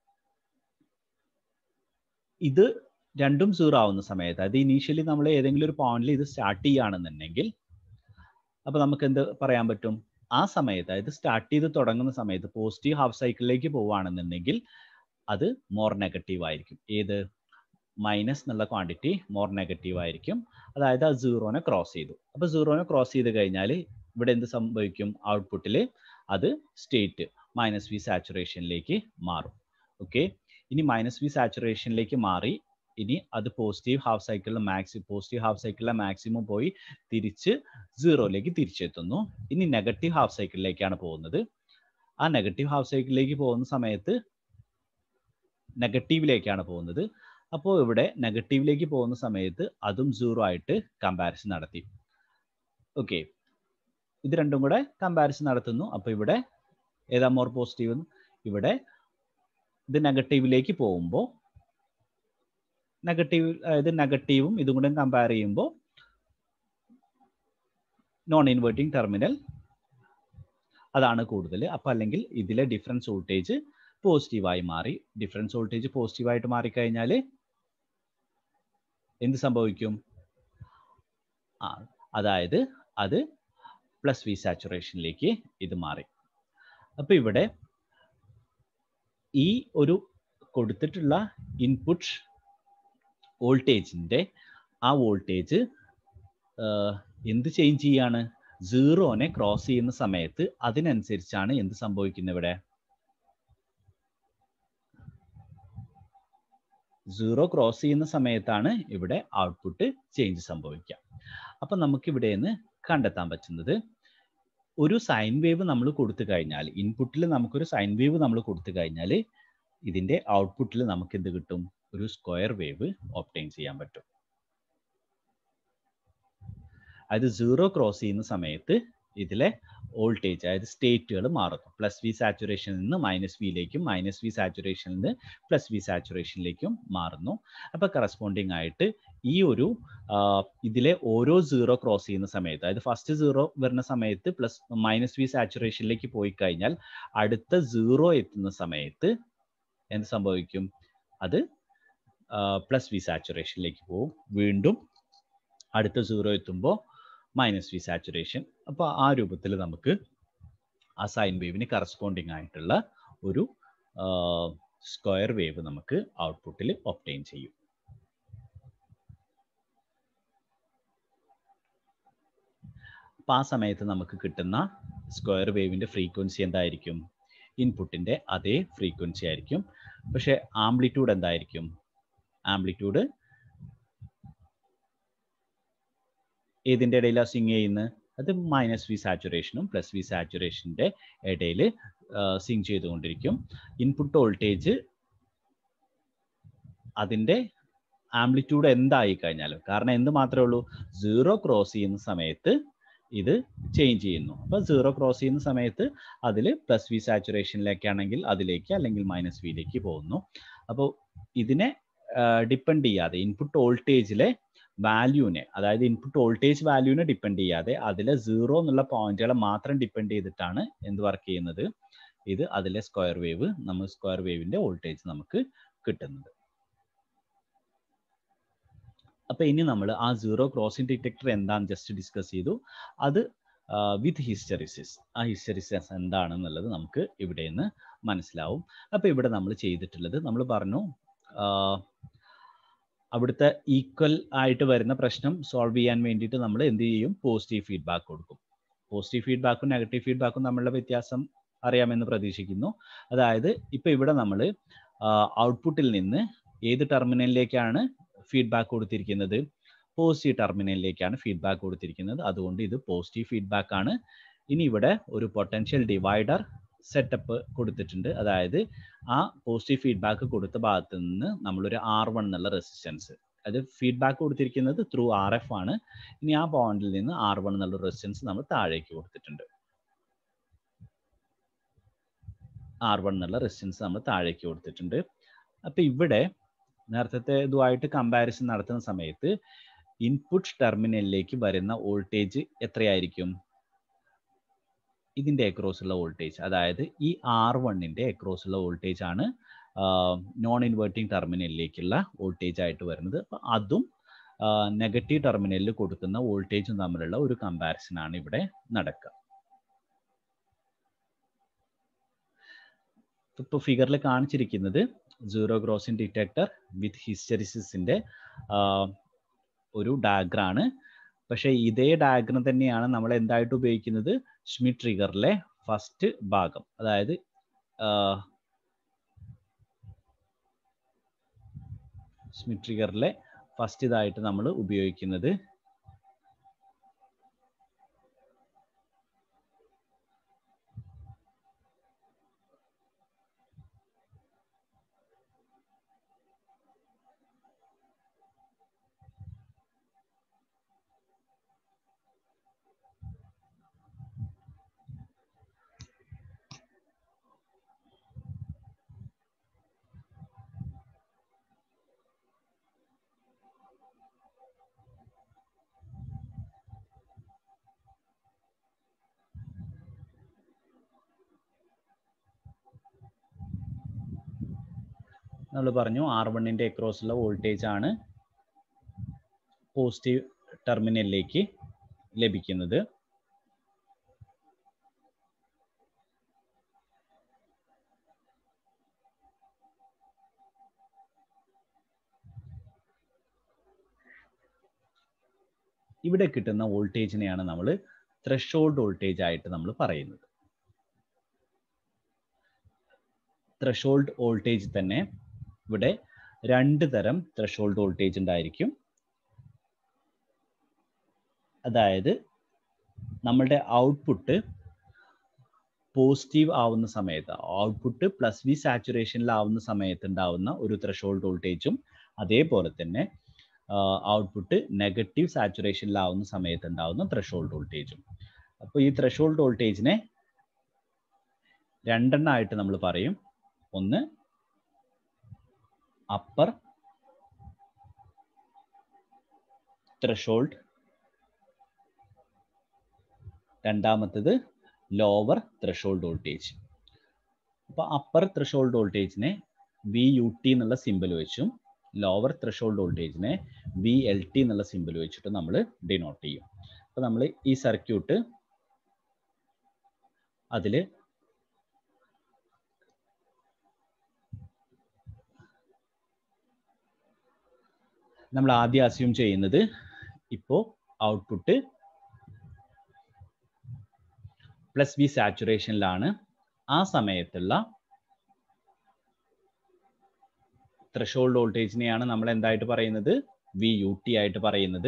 ഇത് രണ്ടും സീറോ ആവുന്ന സമയത്ത് അത് ഇനീഷ്യലി നമ്മൾ ഏതെങ്കിലും ഒരു പോയിന്റിൽ ഇത് സ്റ്റാർട്ട് ചെയ്യുകയാണെന്നുണ്ടെങ്കിൽ അപ്പോൾ നമുക്ക് എന്ത് പറയാൻ പറ്റും ആ സമയത്ത് അതായത് സ്റ്റാർട്ട് ചെയ്ത് തുടങ്ങുന്ന സമയത്ത് പോസിറ്റീവ് ഹാഫ് സൈക്കിളിലേക്ക് പോവുകയാണെന്നുണ്ടെങ്കിൽ അത് മോർ നെഗറ്റീവ് ആയിരിക്കും ഏത് മൈനസ് എന്നുള്ള ക്വാണ്ടിറ്റി മോർ നെഗറ്റീവ് ആയിരിക്കും അതായത് ആ സീറോനെ ക്രോസ് ചെയ്തു അപ്പോൾ സീറോനെ ക്രോസ് ചെയ്ത് കഴിഞ്ഞാൽ ഇവിടെ എന്ത് സംഭവിക്കും ഔട്ട്പുട്ടിൽ അത് സ്റ്റേറ്റ് മൈനസ് വി സാച്ചുറേഷനിലേക്ക് മാറും ഓക്കെ ഇനി മൈനസ് വി സാച്ചുറേഷനിലേക്ക് മാറി ഇനി അത് പോസിറ്റീവ് ഹാഫ് സൈക്കിളിലെ മാക്സി പോസിറ്റീവ് ഹാഫ് സൈക്കിളിലെ മാക്സിമം പോയി തിരിച്ച് സീറോയിലേക്ക് തിരിച്ചെത്തുന്നു ഇനി നെഗറ്റീവ് ഹാഫ് സൈക്കിളിലേക്കാണ് പോകുന്നത് ആ നെഗറ്റീവ് ഹാഫ് സൈക്കിളിലേക്ക് പോകുന്ന സമയത്ത് നെഗറ്റീവിലേക്കാണ് പോകുന്നത് അപ്പോൾ ഇവിടെ നെഗറ്റീവിലേക്ക് പോകുന്ന സമയത്ത് അതും സീറോ ആയിട്ട് കമ്പാരിസൺ നടത്തി ഓക്കെ ഇത് രണ്ടും കൂടെ കമ്പാരിസൺ നടത്തുന്നു അപ്പോൾ ഇവിടെ ഏതാ മോർ പോസിറ്റീവ് ഇവിടെ ഇത് നെഗറ്റീവിലേക്ക് പോകുമ്പോൾ നെഗറ്റീവ് അതായത് നെഗറ്റീവും ഇതും കൂടെ കമ്പയർ ചെയ്യുമ്പോൾ നോൺ ഇൻവേർട്ടിംഗ് ടെർമിനൽ അതാണ് കൂടുതൽ അപ്പോൾ അല്ലെങ്കിൽ ഇതിലെ ഡിഫറൻസ് വോൾട്ടേജ് പോസിറ്റീവായി മാറി ഡിഫറൻസ് വോൾട്ടേജ് പോസിറ്റീവായിട്ട് മാറിക്കഴിഞ്ഞാൽ എന്ത് സംഭവിക്കും ആ അതായത് അത് പ്ലസ് വി സാച്ചുറേഷനിലേക്ക് ഇത് മാറി അപ്പോൾ ഇവിടെ ഈ ഒരു കൊടുത്തിട്ടുള്ള ഇൻപുട്ട് വോൾട്ടേജിൻ്റെ ആ വോൾട്ടേജ് എന്ത് ചേഞ്ച് ചെയ്യാണ് സീറോനെ ക്രോസ് ചെയ്യുന്ന സമയത്ത് അതിനനുസരിച്ചാണ് എന്ത് സംഭവിക്കുന്നത് ഇവിടെ സീറോ ക്രോസ് ചെയ്യുന്ന സമയത്താണ് ഇവിടെ ഔട്ട്പുട്ട് ചേഞ്ച് സംഭവിക്കുക അപ്പം നമുക്ക് ഇവിടെ നിന്ന് കണ്ടെത്താൻ പറ്റുന്നത് ഒരു സൈൻ വേവ് നമ്മൾ കൊടുത്തു കഴിഞ്ഞാൽ ഇൻപുട്ടിൽ നമുക്കൊരു സൈൻ വേവ് നമ്മൾ കൊടുത്തു കഴിഞ്ഞാൽ ഇതിൻ്റെ ഔട്ട്പുട്ടിൽ നമുക്ക് എന്ത് കിട്ടും ഒരു സ്ക്വയർ വേവ് ഒപ്റ്റൈൻ ചെയ്യാൻ പറ്റും അത് സീറോ ക്രോസ് ചെയ്യുന്ന സമയത്ത് ഇതിലെ വോൾട്ടേജ് അതായത് സ്റ്റേറ്റുകൾ മാറുന്നു പ്ലസ് വി സാച്ചുറേഷനിൽ നിന്ന് മൈനസ് വിയിലേക്കും മൈനസ് വി സാച്ചുറേഷനിൽ നിന്ന് പ്ലസ് വി സാച്ചുറേഷനിലേക്കും മാറുന്നു അപ്പോൾ കറസ്പോണ്ടിങ് ആയിട്ട് ഈ ഒരു ഇതിലെ ഓരോ സീറോ ക്രോസ് ചെയ്യുന്ന സമയത്ത് അതായത് ഫസ്റ്റ് സീറോ വരുന്ന സമയത്ത് പ്ലസ് മൈനസ് വി സാച്ചുറേഷനിലേക്ക് പോയി കഴിഞ്ഞാൽ അടുത്ത സീറോ എത്തുന്ന സമയത്ത് എന്ത് സംഭവിക്കും അത് പ്ലസ് വി സാച്ചുറേഷനിലേക്ക് പോകും വീണ്ടും അടുത്ത സീറോ എത്തുമ്പോൾ മൈനസ് വി സാച്ചുറേഷൻ അപ്പോൾ ആ രൂപത്തിൽ നമുക്ക് ആ സൈൻ വേവിന് കറസ്പോണ്ടിങ് ആയിട്ടുള്ള ഒരു സ്ക്വയർ വേവ് നമുക്ക് ഔട്ട്പുട്ടിൽ ഒപ്റ്റെയിൻ ചെയ്യും അപ്പം ആ സമയത്ത് നമുക്ക് കിട്ടുന്ന സ്ക്വയർ വേവിൻ്റെ ഫ്രീക്വൻസി എന്തായിരിക്കും ഇൻപുട്ടിൻ്റെ അതേ ഫ്രീക്വൻസി ആയിരിക്കും പക്ഷേ ആംപ്ലിറ്റ്യൂഡ് എന്തായിരിക്കും ആംപ്ലിറ്റ്യൂഡ് ഏതിൻ്റെ ഇടയിലാണ് സ്വിങ് ചെയ്യുന്നത് അത് മൈനസ് വി സാച്ചുറേഷനും പ്ലസ് വി സാച്ചുറേഷൻ്റെ ഇടയിൽ സ്വിങ് ചെയ്തുകൊണ്ടിരിക്കും ഇൻപുട്ട് വോൾട്ടേജ് അതിൻ്റെ ആംപ്ലിറ്റ്യൂഡ് എന്തായി കഴിഞ്ഞാലും കാരണം എന്ത് മാത്രമേ ഉള്ളൂ സീറോ ക്രോസ് ചെയ്യുന്ന സമയത്ത് ഇത് ചേഞ്ച് ചെയ്യുന്നു അപ്പോൾ സീറോ ക്രോസ് ചെയ്യുന്ന സമയത്ത് അതിൽ പ്ലസ് വി സാച്ചുറേഷനിലേക്കാണെങ്കിൽ അതിലേക്ക് അല്ലെങ്കിൽ മൈനസ് വിയിലേക്ക് പോകുന്നു അപ്പോൾ ഇതിനെ ഡിപ്പെൻഡ് ചെയ്യാതെ ഇൻപുട്ട് വോൾട്ടേജിലെ വാല്യൂവിനെ അതായത് ഇൻപുട്ട് വോൾട്ടേജ് വാല്യൂവിനെ ഡിപ്പെൻഡ് ചെയ്യാതെ അതിലെ സീറോ എന്നുള്ള പോയിന്റുകളെ മാത്രം ഡിപ്പെൻഡ് ചെയ്തിട്ടാണ് എന്ത് വർക്ക് ചെയ്യുന്നത് ഇത് അതിലെ സ്ക്വയർ വേവ് നമ്മൾ സ്ക്വയർ വേവിന്റെ വോൾട്ടേജ് നമുക്ക് കിട്ടുന്നത് അപ്പൊ ഇനി നമ്മൾ ആ സീറോ ക്രോസിംഗ് ഡിറ്റക്ടർ എന്താണെന്ന് ജസ്റ്റ് ഡിസ്കസ് ചെയ്തു അത് വിത്ത് ഹിസ്റ്ററിസിസ് ആ ഹിസ്റ്ററിസിസ് എന്താണെന്നുള്ളത് നമുക്ക് ഇവിടെ നിന്ന് മനസ്സിലാവും അപ്പൊ ഇവിടെ നമ്മൾ ചെയ്തിട്ടുള്ളത് നമ്മൾ പറഞ്ഞു അവിടുത്തെ ഈക്വൽ ആയിട്ട് വരുന്ന പ്രശ്നം സോൾവ് ചെയ്യാൻ വേണ്ടിയിട്ട് നമ്മൾ എന്ത് ചെയ്യും പോസിറ്റീവ് ഫീഡ്ബാക്ക് കൊടുക്കും പോസിറ്റീവ് ഫീഡ്ബാക്കും നെഗറ്റീവ് ഫീഡ്ബാക്കും തമ്മിലുള്ള വ്യത്യാസം അറിയാമെന്ന് പ്രതീക്ഷിക്കുന്നു അതായത് ഇപ്പൊ ഇവിടെ നമ്മൾ ഔട്ട്പുട്ടിൽ നിന്ന് ഏത് ടെർമിനലിലേക്കാണ് ഫീഡ്ബാക്ക് കൊടുത്തിരിക്കുന്നത് പോസിറ്റീവ് ടെർമിനലിലേക്കാണ് ഫീഡ്ബാക്ക് കൊടുത്തിരിക്കുന്നത് അതുകൊണ്ട് ഇത് പോസിറ്റീവ് ഫീഡ്ബാക്ക് ആണ് ഇനി ഇവിടെ ഒരു പൊട്ടൻഷ്യൽ ഡിവൈഡർ സെറ്റപ്പ് കൊടുത്തിട്ടുണ്ട് അതായത് ആ പോസിറ്റീവ് ഫീഡ്ബാക്ക് കൊടുത്ത ഭാഗത്ത് നിന്ന് നമ്മളൊരു ആർ വൺ എന്നുള്ള റെസിസ്റ്റൻസ് അത് ഫീഡ്ബാക്ക് കൊടുത്തിരിക്കുന്നത് ത്രൂ ആർ എഫ് ആണ് ഇനി ആ പോയിന്റിൽ നിന്ന് ആർ വൺ എന്നുള്ള റെസിസ്റ്റൻസ് നമ്മൾ താഴേക്ക് കൊടുത്തിട്ടുണ്ട് ആർ വൺ എന്നുള്ള റെസിസ്റ്റൻസ് നമ്മൾ താഴേക്ക് കൊടുത്തിട്ടുണ്ട് അപ്പൊ ഇവിടെ നേരത്തെ ഇതുമായിട്ട് കമ്പാരിസൺ നടത്തുന്ന സമയത്ത് ഇൻപുട്ട് ടെർമിനലിലേക്ക് വരുന്ന വോൾട്ടേജ് എത്രയായിരിക്കും ഇതിൻ്റെ അക്രോസ് ഉള്ള വോൾട്ടേജ് അതായത് ഈ ആർ വണ്ണിൻ്റെ അക്രോസ് ഉള്ള വോൾട്ടേജ് ആണ് നോൺ ഇൻവേർട്ടിംഗ് ടെർമിനലിലേക്കുള്ള വോൾട്ടേജ് ആയിട്ട് വരുന്നത് അപ്പം അതും നെഗറ്റീവ് ടെർമിനലിൽ കൊടുക്കുന്ന വോൾട്ടേജും തമ്മിലുള്ള ഒരു കമ്പാരിസൺ ആണ് ഇവിടെ നടക്കുക ഇപ്പോൾ ഫിഗറിൽ കാണിച്ചിരിക്കുന്നത് സീറോ ക്രോസിംഗ് ഡിറ്റക്ടർ വിത്ത് ഹിസ്റ്ററിസിസിൻ്റെ ഒരു ഡയഗ്രാണ് പക്ഷേ ഇതേ ഡയഗ്രം തന്നെയാണ് നമ്മൾ എന്തായിട്ട് ഉപയോഗിക്കുന്നത് സ്മിത്ത് ട്രിഗറിലെ ഫസ്റ്റ് ഭാഗം അതായത് സ്മിത്ത് ട്രിഗറിലെ ഫസ്റ്റ് ഇതായിട്ട് നമ്മൾ ഉപയോഗിക്കുന്നത് നമ്മൾ പറഞ്ഞു ആർ വണ്ണിൻ്റെ അക്രോസുള്ള വോൾട്ടേജ് ആണ് പോസിറ്റീവ് ടെർമിനലിലേക്ക് ലഭിക്കുന്നത് ഇവിടെ കിട്ടുന്ന വോൾട്ടേജിനെയാണ് നമ്മൾ ത്രഷോൾഡ് വോൾട്ടേജ് ആയിട്ട് നമ്മൾ പറയുന്നത് ത്രഷോൾഡ് വോൾട്ടേജ് തന്നെ ഇവിടെ രണ്ട് തരം ത്രഷോൾഡ് വോൾട്ടേജ് ഉണ്ടായിരിക്കും അതായത് നമ്മളുടെ ഔട്ട്പുട്ട് പോസിറ്റീവ് ആവുന്ന സമയത്ത് ഔട്ട്പുട്ട് പ്ലസ് വി സാച്ചുറേഷനിലാവുന്ന സമയത്ത് ഉണ്ടാവുന്ന ഒരു ത്രഷോൾഡ് വോൾട്ടേജും അതേപോലെ തന്നെ ഔട്ട്പുട്ട് നെഗറ്റീവ് സാച്ചുറേഷനിലാവുന്ന സമയത്ത് ഉണ്ടാവുന്ന ത്രഷോൾഡ് വോൾട്ടേജും അപ്പോൾ ഈ ത്രഷോൾഡ് വോൾട്ടേജിനെ രണ്ടെണ്ണമായിട്ട് നമ്മൾ പറയും ഒന്ന് അപ്പർ ത്രഷോൾഡ് രണ്ടാമത്തത് ലോവർ ത്രഷോൾഡ് വോൾട്ടേജ് അപ്പോൾ അപ്പർ ത്രഷോൾഡ് വോൾട്ടേജിനെ വി യു ടി എന്നുള്ള സിമ്പിൾ വെച്ചും ലോവർ ത്രഷോൾഡ് വോൾട്ടേജിനെ വി എൽ ടി എന്നുള്ള സിമ്പിൾ വെച്ചിട്ട് നമ്മൾ ഡിനോട്ട് ചെയ്യും അപ്പോൾ നമ്മൾ ഈ സർക്യൂട്ട് അതിൽ നമ്മൾ ആദ്യം അസ്യൂം ചെയ്യുന്നത് ഇപ്പോൾ ഔട്ട്പുട്ട് പ്ലസ് വി സാച്ചുറേഷനിലാണ് ആ സമയത്തുള്ള ത്രഷോൾഡ് വോൾട്ടേജിനെയാണ് നമ്മൾ എന്തായിട്ട് പറയുന്നത് വി യു ടി ആയിട്ട് പറയുന്നത്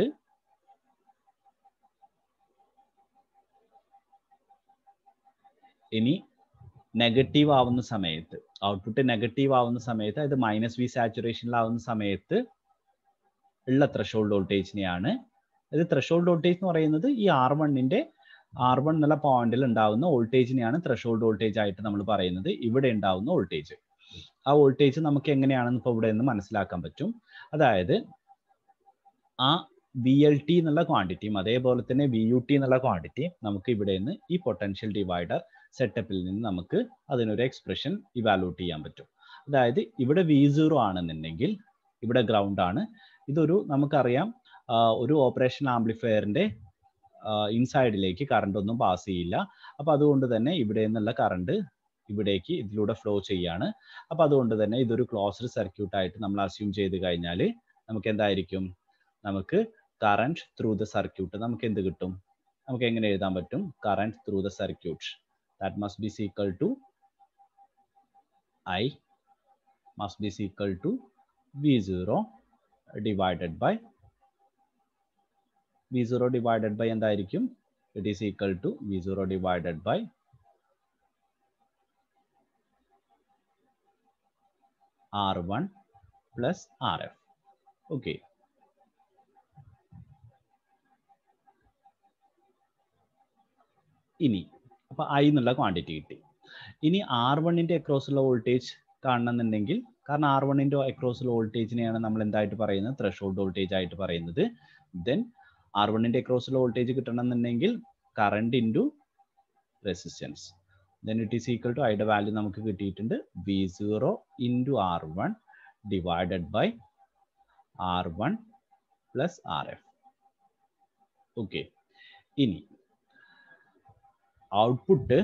ഇനി നെഗറ്റീവ് ആവുന്ന സമയത്ത് ഔട്ട്പുട്ട് നെഗറ്റീവ് ആവുന്ന സമയത്ത് അത് മൈനസ് വി സാച്ചുറേഷനിലാവുന്ന സമയത്ത് ഉള്ള ത്രഷോൾഡ് വോൾട്ടേജിനെയാണ് ഇത് ത്രഷോൾഡ് വോൾട്ടേജ് എന്ന് പറയുന്നത് ഈ ആർ വണ്ണിന്റെ ആർ വൺ എന്നുള്ള പോയിന്റിൽ ഉണ്ടാവുന്ന വോൾട്ടേജിനെയാണ് ത്രഷോൾഡ് വോൾട്ടേജ് ആയിട്ട് നമ്മൾ പറയുന്നത് ഇവിടെ ഉണ്ടാവുന്ന വോൾട്ടേജ് ആ വോൾട്ടേജ് നമുക്ക് എങ്ങനെയാണെന്ന് ഇപ്പോൾ ഇവിടെ നിന്ന് മനസ്സിലാക്കാൻ പറ്റും അതായത് ആ വി എൽ ടി എന്നുള്ള ക്വാണ്ടിറ്റിയും അതേപോലെ തന്നെ വി യു ടി എന്നുള്ള ക്വാണ്ടിറ്റിയും നമുക്ക് ഇവിടെ നിന്ന് ഈ പൊട്ടൻഷ്യൽ ഡിവൈഡർ സെറ്റപ്പിൽ നിന്ന് നമുക്ക് അതിനൊരു എക്സ്പ്രഷൻ ഇവാലുവേറ്റ് ചെയ്യാൻ പറ്റും അതായത് ഇവിടെ വി സീറോ ആണെന്നുണ്ടെങ്കിൽ ഇവിടെ ഗ്രൗണ്ട് ആണ് ഇതൊരു നമുക്കറിയാം ഒരു ഓപ്പറേഷൻ ആംപ്ലിഫയറിന്റെ ഇൻസൈഡിലേക്ക് കറണ്ട് ഒന്നും പാസ് ചെയ്യില്ല അപ്പൊ അതുകൊണ്ട് തന്നെ ഇവിടെ നിന്നുള്ള കറണ്ട് ഇവിടേക്ക് ഇതിലൂടെ ഫ്ലോ ചെയ്യാണ് അപ്പൊ അതുകൊണ്ട് തന്നെ ഇതൊരു ക്ലോസ്ഡ് സർക്യൂട്ട് ആയിട്ട് നമ്മൾ അസ്യൂം ചെയ്ത് കഴിഞ്ഞാൽ നമുക്ക് എന്തായിരിക്കും നമുക്ക് കറണ്ട് ത്രൂ ദ സർക്യൂട്ട് നമുക്ക് എന്ത് കിട്ടും നമുക്ക് എങ്ങനെ എഴുതാൻ പറ്റും current through the circuit that must be equal to I must be equal to V zero divided by V zero divided by എന്തായിരിക്കും it is equal to V zero divided by R one plus R F okay ഇനി അപ്പൊ I എന്നുള്ള quantity കിട്ടി ഇനി R വണ്ണിന്റെ across ഉള്ള voltage കാണണമെന്നുണ്ടെങ്കിൽ കാരണം R വണ്ണിന്റെ അക്രോസ് ഉള്ള വോൾട്ടേജിനെയാണ് നമ്മൾ എന്തായിട്ട് പറയുന്നത് ത്രഷോൾഡ് വോൾട്ടേജ് ആയിട്ട് പറയുന്നത് ദെൻ ആർ വണ്ണിന്റെ അക്രോസ് ഉള്ള വോൾട്ടേജ് കിട്ടണമെന്നുണ്ടെങ്കിൽ current into resistance then it is equal to ഐയുടെ വാല്യൂ നമുക്ക് കിട്ടിയിട്ടുണ്ട് V zero into R one divided by R one plus R F okay ഇനി output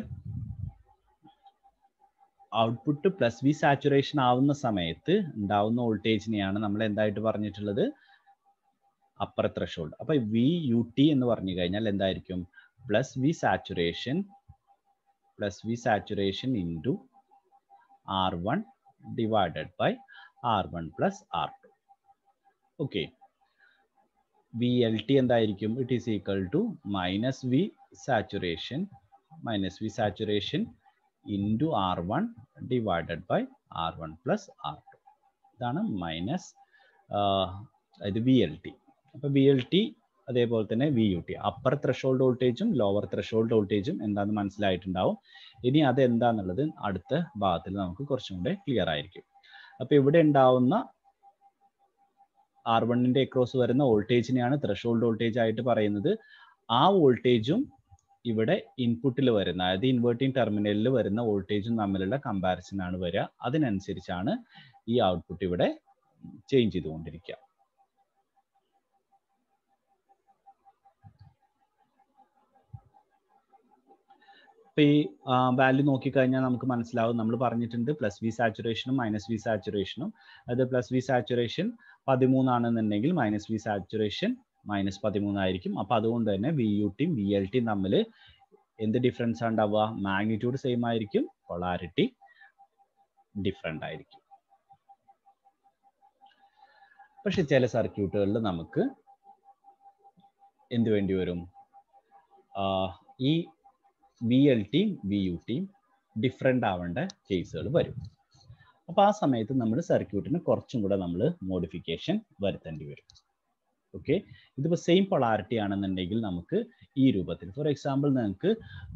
output plus V saturation ആവുന്ന സമയത്ത് ഉണ്ടാവുന്ന വോൾട്ടേജിനെയാണ് നമ്മൾ എന്തായിട്ട് പറഞ്ഞിട്ടുള്ളത് അപ്പർ ത്രഷോൾഡ് അപ്പൊ വി യു ടി എന്ന് പറഞ്ഞു കഴിഞ്ഞാൽ എന്തായിരിക്കും plus V saturation plus V saturation into R one divided by R one plus R two okay V L T എന്തായിരിക്കും it is equal to minus V saturation minus V saturation into R one divided by R one plus R two ഇതാണ് minus ഇത് V L T അപ്പോൾ V L T അതേപോലെ തന്നെ V U T upper threshold വോൾട്ടേജും lower threshold വോൾട്ടേജും എന്താണെന്ന് മനസ്സിലായിട്ടുണ്ടാവും ഇനി അത് എന്താണെന്നുള്ളത് അടുത്ത ഭാഗത്തിൽ നമുക്ക് കുറച്ചും കൂടെ ക്ലിയർ ആയിരിക്കും അപ്പോൾ ഇവിടെ ഉണ്ടാവുന്ന ആർ വണ്ണിന്റെ അക്രോസ് വരുന്ന വോൾട്ടേജിനെയാണ് ത്രഷോൾഡ് വോൾട്ടേജ് ആയിട്ട് പറയുന്നത് ആ വോൾട്ടേജും ഇവിടെ ഇൻപുട്ടിൽ വരുന്ന അതായത് ഇൻവേർട്ടിംഗ് ടെർമിനലിൽ വരുന്ന വോൾട്ടേജും തമ്മിലുള്ള കമ്പാരിസൺ ആണ് വരിക അതിനനുസരിച്ചാണ് ഈ ഔട്ട്പുട്ട് ഇവിടെ ചേഞ്ച് ചെയ്തുകൊണ്ടിരിക്കുക ഇപ്പൊ ഈ വാല്യൂ നോക്കിക്കഴിഞ്ഞാൽ നമുക്ക് മനസ്സിലാവും നമ്മൾ പറഞ്ഞിട്ടുണ്ട് പ്ലസ് വി സാച്ചുറേഷനും മൈനസ് വി സാച്ചുറേഷനും അത് പ്ലസ് വി സാച്ചുറേഷൻ പതിമൂന്നാണെന്നുണ്ടെങ്കിൽ മൈനസ് വി സാച്ചുറേഷൻ മൈനസ് പതിമൂന്നായിരിക്കും അപ്പൊ അതുകൊണ്ട് തന്നെ വി യു ടിയും വി എൽ ടിയും തമ്മിൽ എന്ത് ഡിഫറൻസ് ഉണ്ടാവുക മാഗ്നിറ്റ്യൂഡ് സെയിം ആയിരിക്കും പൊളാരിറ്റി ഡിഫറെൻ്റ് ആയിരിക്കും പക്ഷെ ചില സർക്യൂട്ടുകളിൽ നമുക്ക് എന്ത് വേണ്ടി വരും ഈ വി എൽ ടിയും വി യു ടിയും ഡിഫറെൻ്റ് ആവേണ്ട കേസുകൾ വരും അപ്പോൾ ആ സമയത്ത് നമ്മൾ സർക്യൂട്ടിന് കുറച്ചും കൂടെ നമ്മൾ മോഡിഫിക്കേഷൻ വരുത്തേണ്ടി വരും ഓക്കെ ഇതിപ്പോൾ സെയിം പൊളാരിറ്റി ആണെന്നുണ്ടെങ്കിൽ നമുക്ക് ഈ രൂപത്തിൽ ഫോർ എക്സാമ്പിൾ നിങ്ങൾക്ക്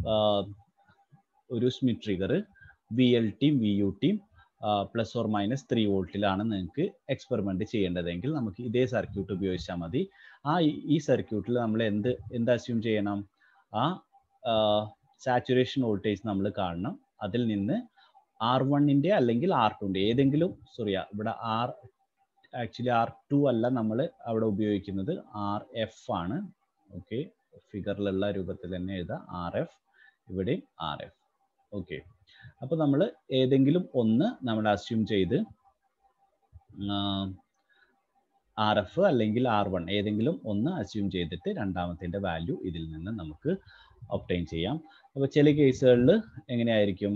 ഒരു സ്മിത്ത് ട്രിഗർ വി എൽ ടിയും വി യു ടിയും പ്ലസ് ഓർ മൈനസ് ത്രീ വോൾട്ടിലാണ് നിങ്ങൾക്ക് എക്സ്പെറിമെന്റ് ചെയ്യേണ്ടതെങ്കിൽ നമുക്ക് ഇതേ സർക്യൂട്ട് ഉപയോഗിച്ചാൽ മതി ആ ഈ സർക്യൂട്ടിൽ നമ്മൾ എന്ത് എന്ത് അസ്യൂം ചെയ്യണം ആ സാച്ചുറേഷൻ വോൾട്ടേജ് നമ്മൾ കാണണം അതിൽ നിന്ന് ആർ വണ്ണിൻ്റെ അല്ലെങ്കിൽ ആർ ടുൻ്റെ ഏതെങ്കിലും സോറി ഇവിടെ ആർ ആക്ച്വലി ആർ ടു അല്ല നമ്മൾ അവിടെ ഉപയോഗിക്കുന്നത് ആർ എഫ് ആണ് ഓക്കെ ഫിഗറിലുള്ള രൂപത്തിൽ തന്നെ എഴുതാം ആർ എഫ് ഇവിടെ ആർ എഫ് ഓക്കെ അപ്പോൾ നമ്മൾ ഏതെങ്കിലും ഒന്ന് നമ്മൾ അസ്യൂം ചെയ്ത് ആർ എഫ് അല്ലെങ്കിൽ ആർ വൺ ഏതെങ്കിലും ഒന്ന് അസ്യൂം ചെയ്തിട്ട് രണ്ടാമത്തിൻ്റെ വാല്യൂ ഇതിൽ നിന്ന് നമുക്ക് ഒപ്റ്റൈൻ ചെയ്യാം അപ്പോൾ ചില കേസുകളിൽ എങ്ങനെയായിരിക്കും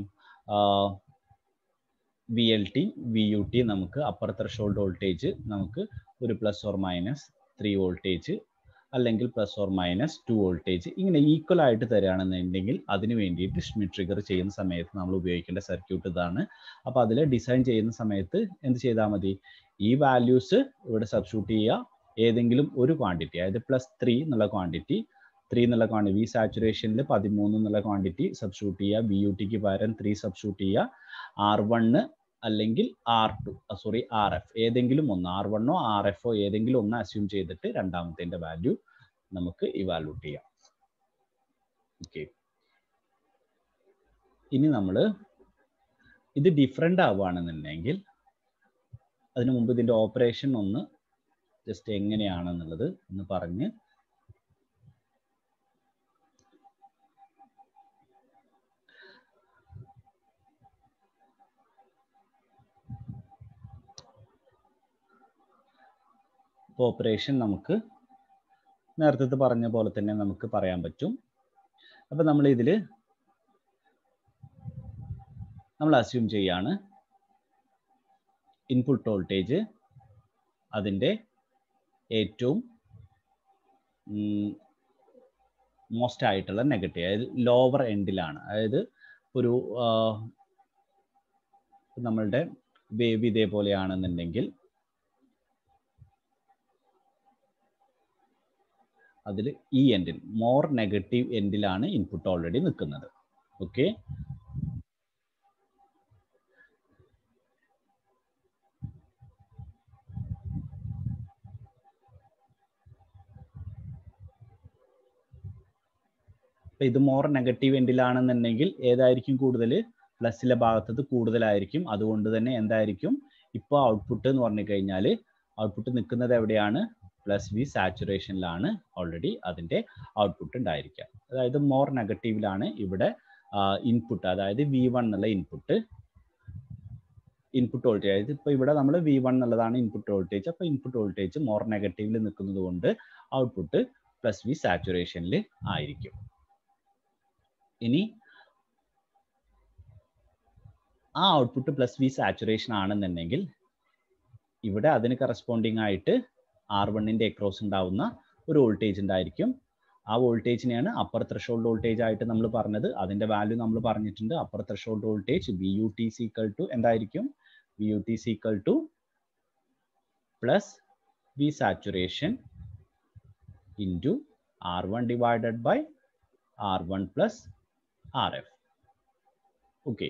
V L T V U T നമുക്ക് അപ്പർ ത്രഷോൾഡ് വോൾട്ടേജ് നമുക്ക് ഒരു plus or minus three voltage അല്ലെങ്കിൽ plus or minus two voltage ഇങ്ങനെ ഈക്വൽ ആയിട്ട് തരികയാണെന്നുണ്ടെങ്കിൽ അതിന് വേണ്ടിയിട്ട് ഷ്മിറ്റ് ട്രിഗർ ചെയ്യുന്ന സമയത്ത് നമ്മൾ ഉപയോഗിക്കേണ്ട സർക്യൂട്ട് ഇതാണ് അപ്പോൾ അതിൽ ഡിസൈൻ ചെയ്യുന്ന സമയത്ത് എന്ത് ചെയ്താൽ മതി ഈ വാല്യൂസ് ഇവിടെ സബ്സ്റ്റിറ്റ്യൂട്ട് ചെയ്യുക ഏതെങ്കിലും ഒരു ക്വാണ്ടിറ്റി അതായത് പ്ലസ് ത്രീ എന്നുള്ള ക്വാണ്ടിറ്റി ത്രീ എന്നുള്ള ക്വാണ്ടിറ്റി വി സാച്ചുറേഷനിൽ പതിമൂന്ന് എന്നുള്ള ക്വാണ്ടിറ്റി സബ്സ്റ്റിറ്റ്യൂട്ട് ചെയ്യുക ബി യു ടിക്ക് പകരം ത്രീ സബ്സ്റ്റിറ്റ്യൂട്ട് ചെയ്യുക ആർ വണ്ണ് അല്ലെങ്കിൽ R two sorry R F ഏതെങ്കിലും ഒന്ന് ആർ വണ്ണോ ആർ എഫോ ഏതെങ്കിലും ഒന്ന് അസ്യൂം ചെയ്തിട്ട് രണ്ടാമത്തെ വാല്യൂ നമുക്ക് ഇവാലുവേറ്റ് ചെയ്യാം ഓക്കെ ഇനി നമ്മൾ ഇത് ഡിഫറെൻ്റ് ആവുകയാണെന്നുണ്ടെങ്കിൽ അതിനു മുമ്പ് ഇതിൻ്റെ ഓപ്പറേഷൻ ഒന്ന് ജസ്റ്റ് എങ്ങനെയാണെന്നുള്ളത് ഒന്ന് പറഞ്ഞ് ഓപ്പറേഷൻ നമുക്ക് നേരത്തെ പറഞ്ഞ പോലെ തന്നെ നമുക്ക് പറയാൻ പറ്റും അപ്പം നമ്മൾ ഇതിൽ നമ്മൾ അസ്യൂം ചെയ്യാണ് ഇൻപുട്ട് വോൾട്ടേജ് അതിൻ്റെ ഏറ്റവും മോസ്റ്റ് ആയിട്ടുള്ള നെഗറ്റീവ് അതായത് ലോവർ എൻഡിലാണ് അതായത് ഒരു നമ്മളുടെ വേവ് ഇതേപോലെയാണെന്നുണ്ടെങ്കിൽ അതിൽ ഈ എൻഡിൽ മോർ നെഗറ്റീവ് എൻഡിലാണ് ഇൻപുട്ട് ഓൾറെഡി നിൽക്കുന്നത് ഓക്കെ അപ്പൊ ഇത് മോർ നെഗറ്റീവ് എൻഡിലാണെന്നുണ്ടെങ്കിൽ ഏതായിരിക്കും കൂടുതൽ പ്ലസിലെ ഭാഗത്തത് കൂടുതലായിരിക്കും അതുകൊണ്ട് തന്നെ എന്തായിരിക്കും ഇപ്പോൾ ഔട്ട്പുട്ട് എന്ന് പറഞ്ഞു കഴിഞ്ഞാൽ ഔട്ട്പുട്ട് നിൽക്കുന്നത് എവിടെയാണ് പ്ലസ് വി സാച്ചുറേഷനിലാണ് ഓൾറെഡി അതിൻ്റെ ഔട്ട്പുട്ട് ഉണ്ടായിരിക്കുക അതായത് മോർ നെഗറ്റീവിലാണ് ഇവിടെ ഇൻപുട്ട് അതായത് വി വൺ എന്നുള്ള ഇൻപുട്ട് ഇൻപുട്ട് വോൾട്ടേജ് അതായത് ഇപ്പോൾ ഇവിടെ നമ്മൾ വി വൺ എന്നുള്ളതാണ് ഇൻപുട്ട് വോൾട്ടേജ് അപ്പോൾ ഇൻപുട്ട് വോൾട്ടേജ് മോർ നെഗറ്റീവിൽ നിൽക്കുന്നത് കൊണ്ട് ഔട്ട്പുട്ട് പ്ലസ് വി സാച്ചുറേഷനിൽ ആയിരിക്കും ഇനി ആ ഔട്ട്പുട്ട് പ്ലസ് വി സാച്ചുറേഷൻ ആണെന്നുണ്ടെങ്കിൽ ഇവിടെ അതിന് കറസ്പോണ്ടിങ് ആയിട്ട് ആർ വണ്ണിൻ്റെ എക്രോസ് ഉണ്ടാവുന്ന ഒരു വോൾട്ടേജ് ഉണ്ടായിരിക്കും ആ വോൾട്ടേജിനെയാണ് അപ്പർ ത്രഷോൾഡ് വോൾട്ടേജ് ആയിട്ട് നമ്മൾ പറഞ്ഞത് അതിൻ്റെ വാല്യൂ നമ്മൾ പറഞ്ഞിട്ടുണ്ട് upper threshold voltage V U T is equal to എന്തായിരിക്കും V U T is equal to plus V saturation into R one divided by R one plus R F okay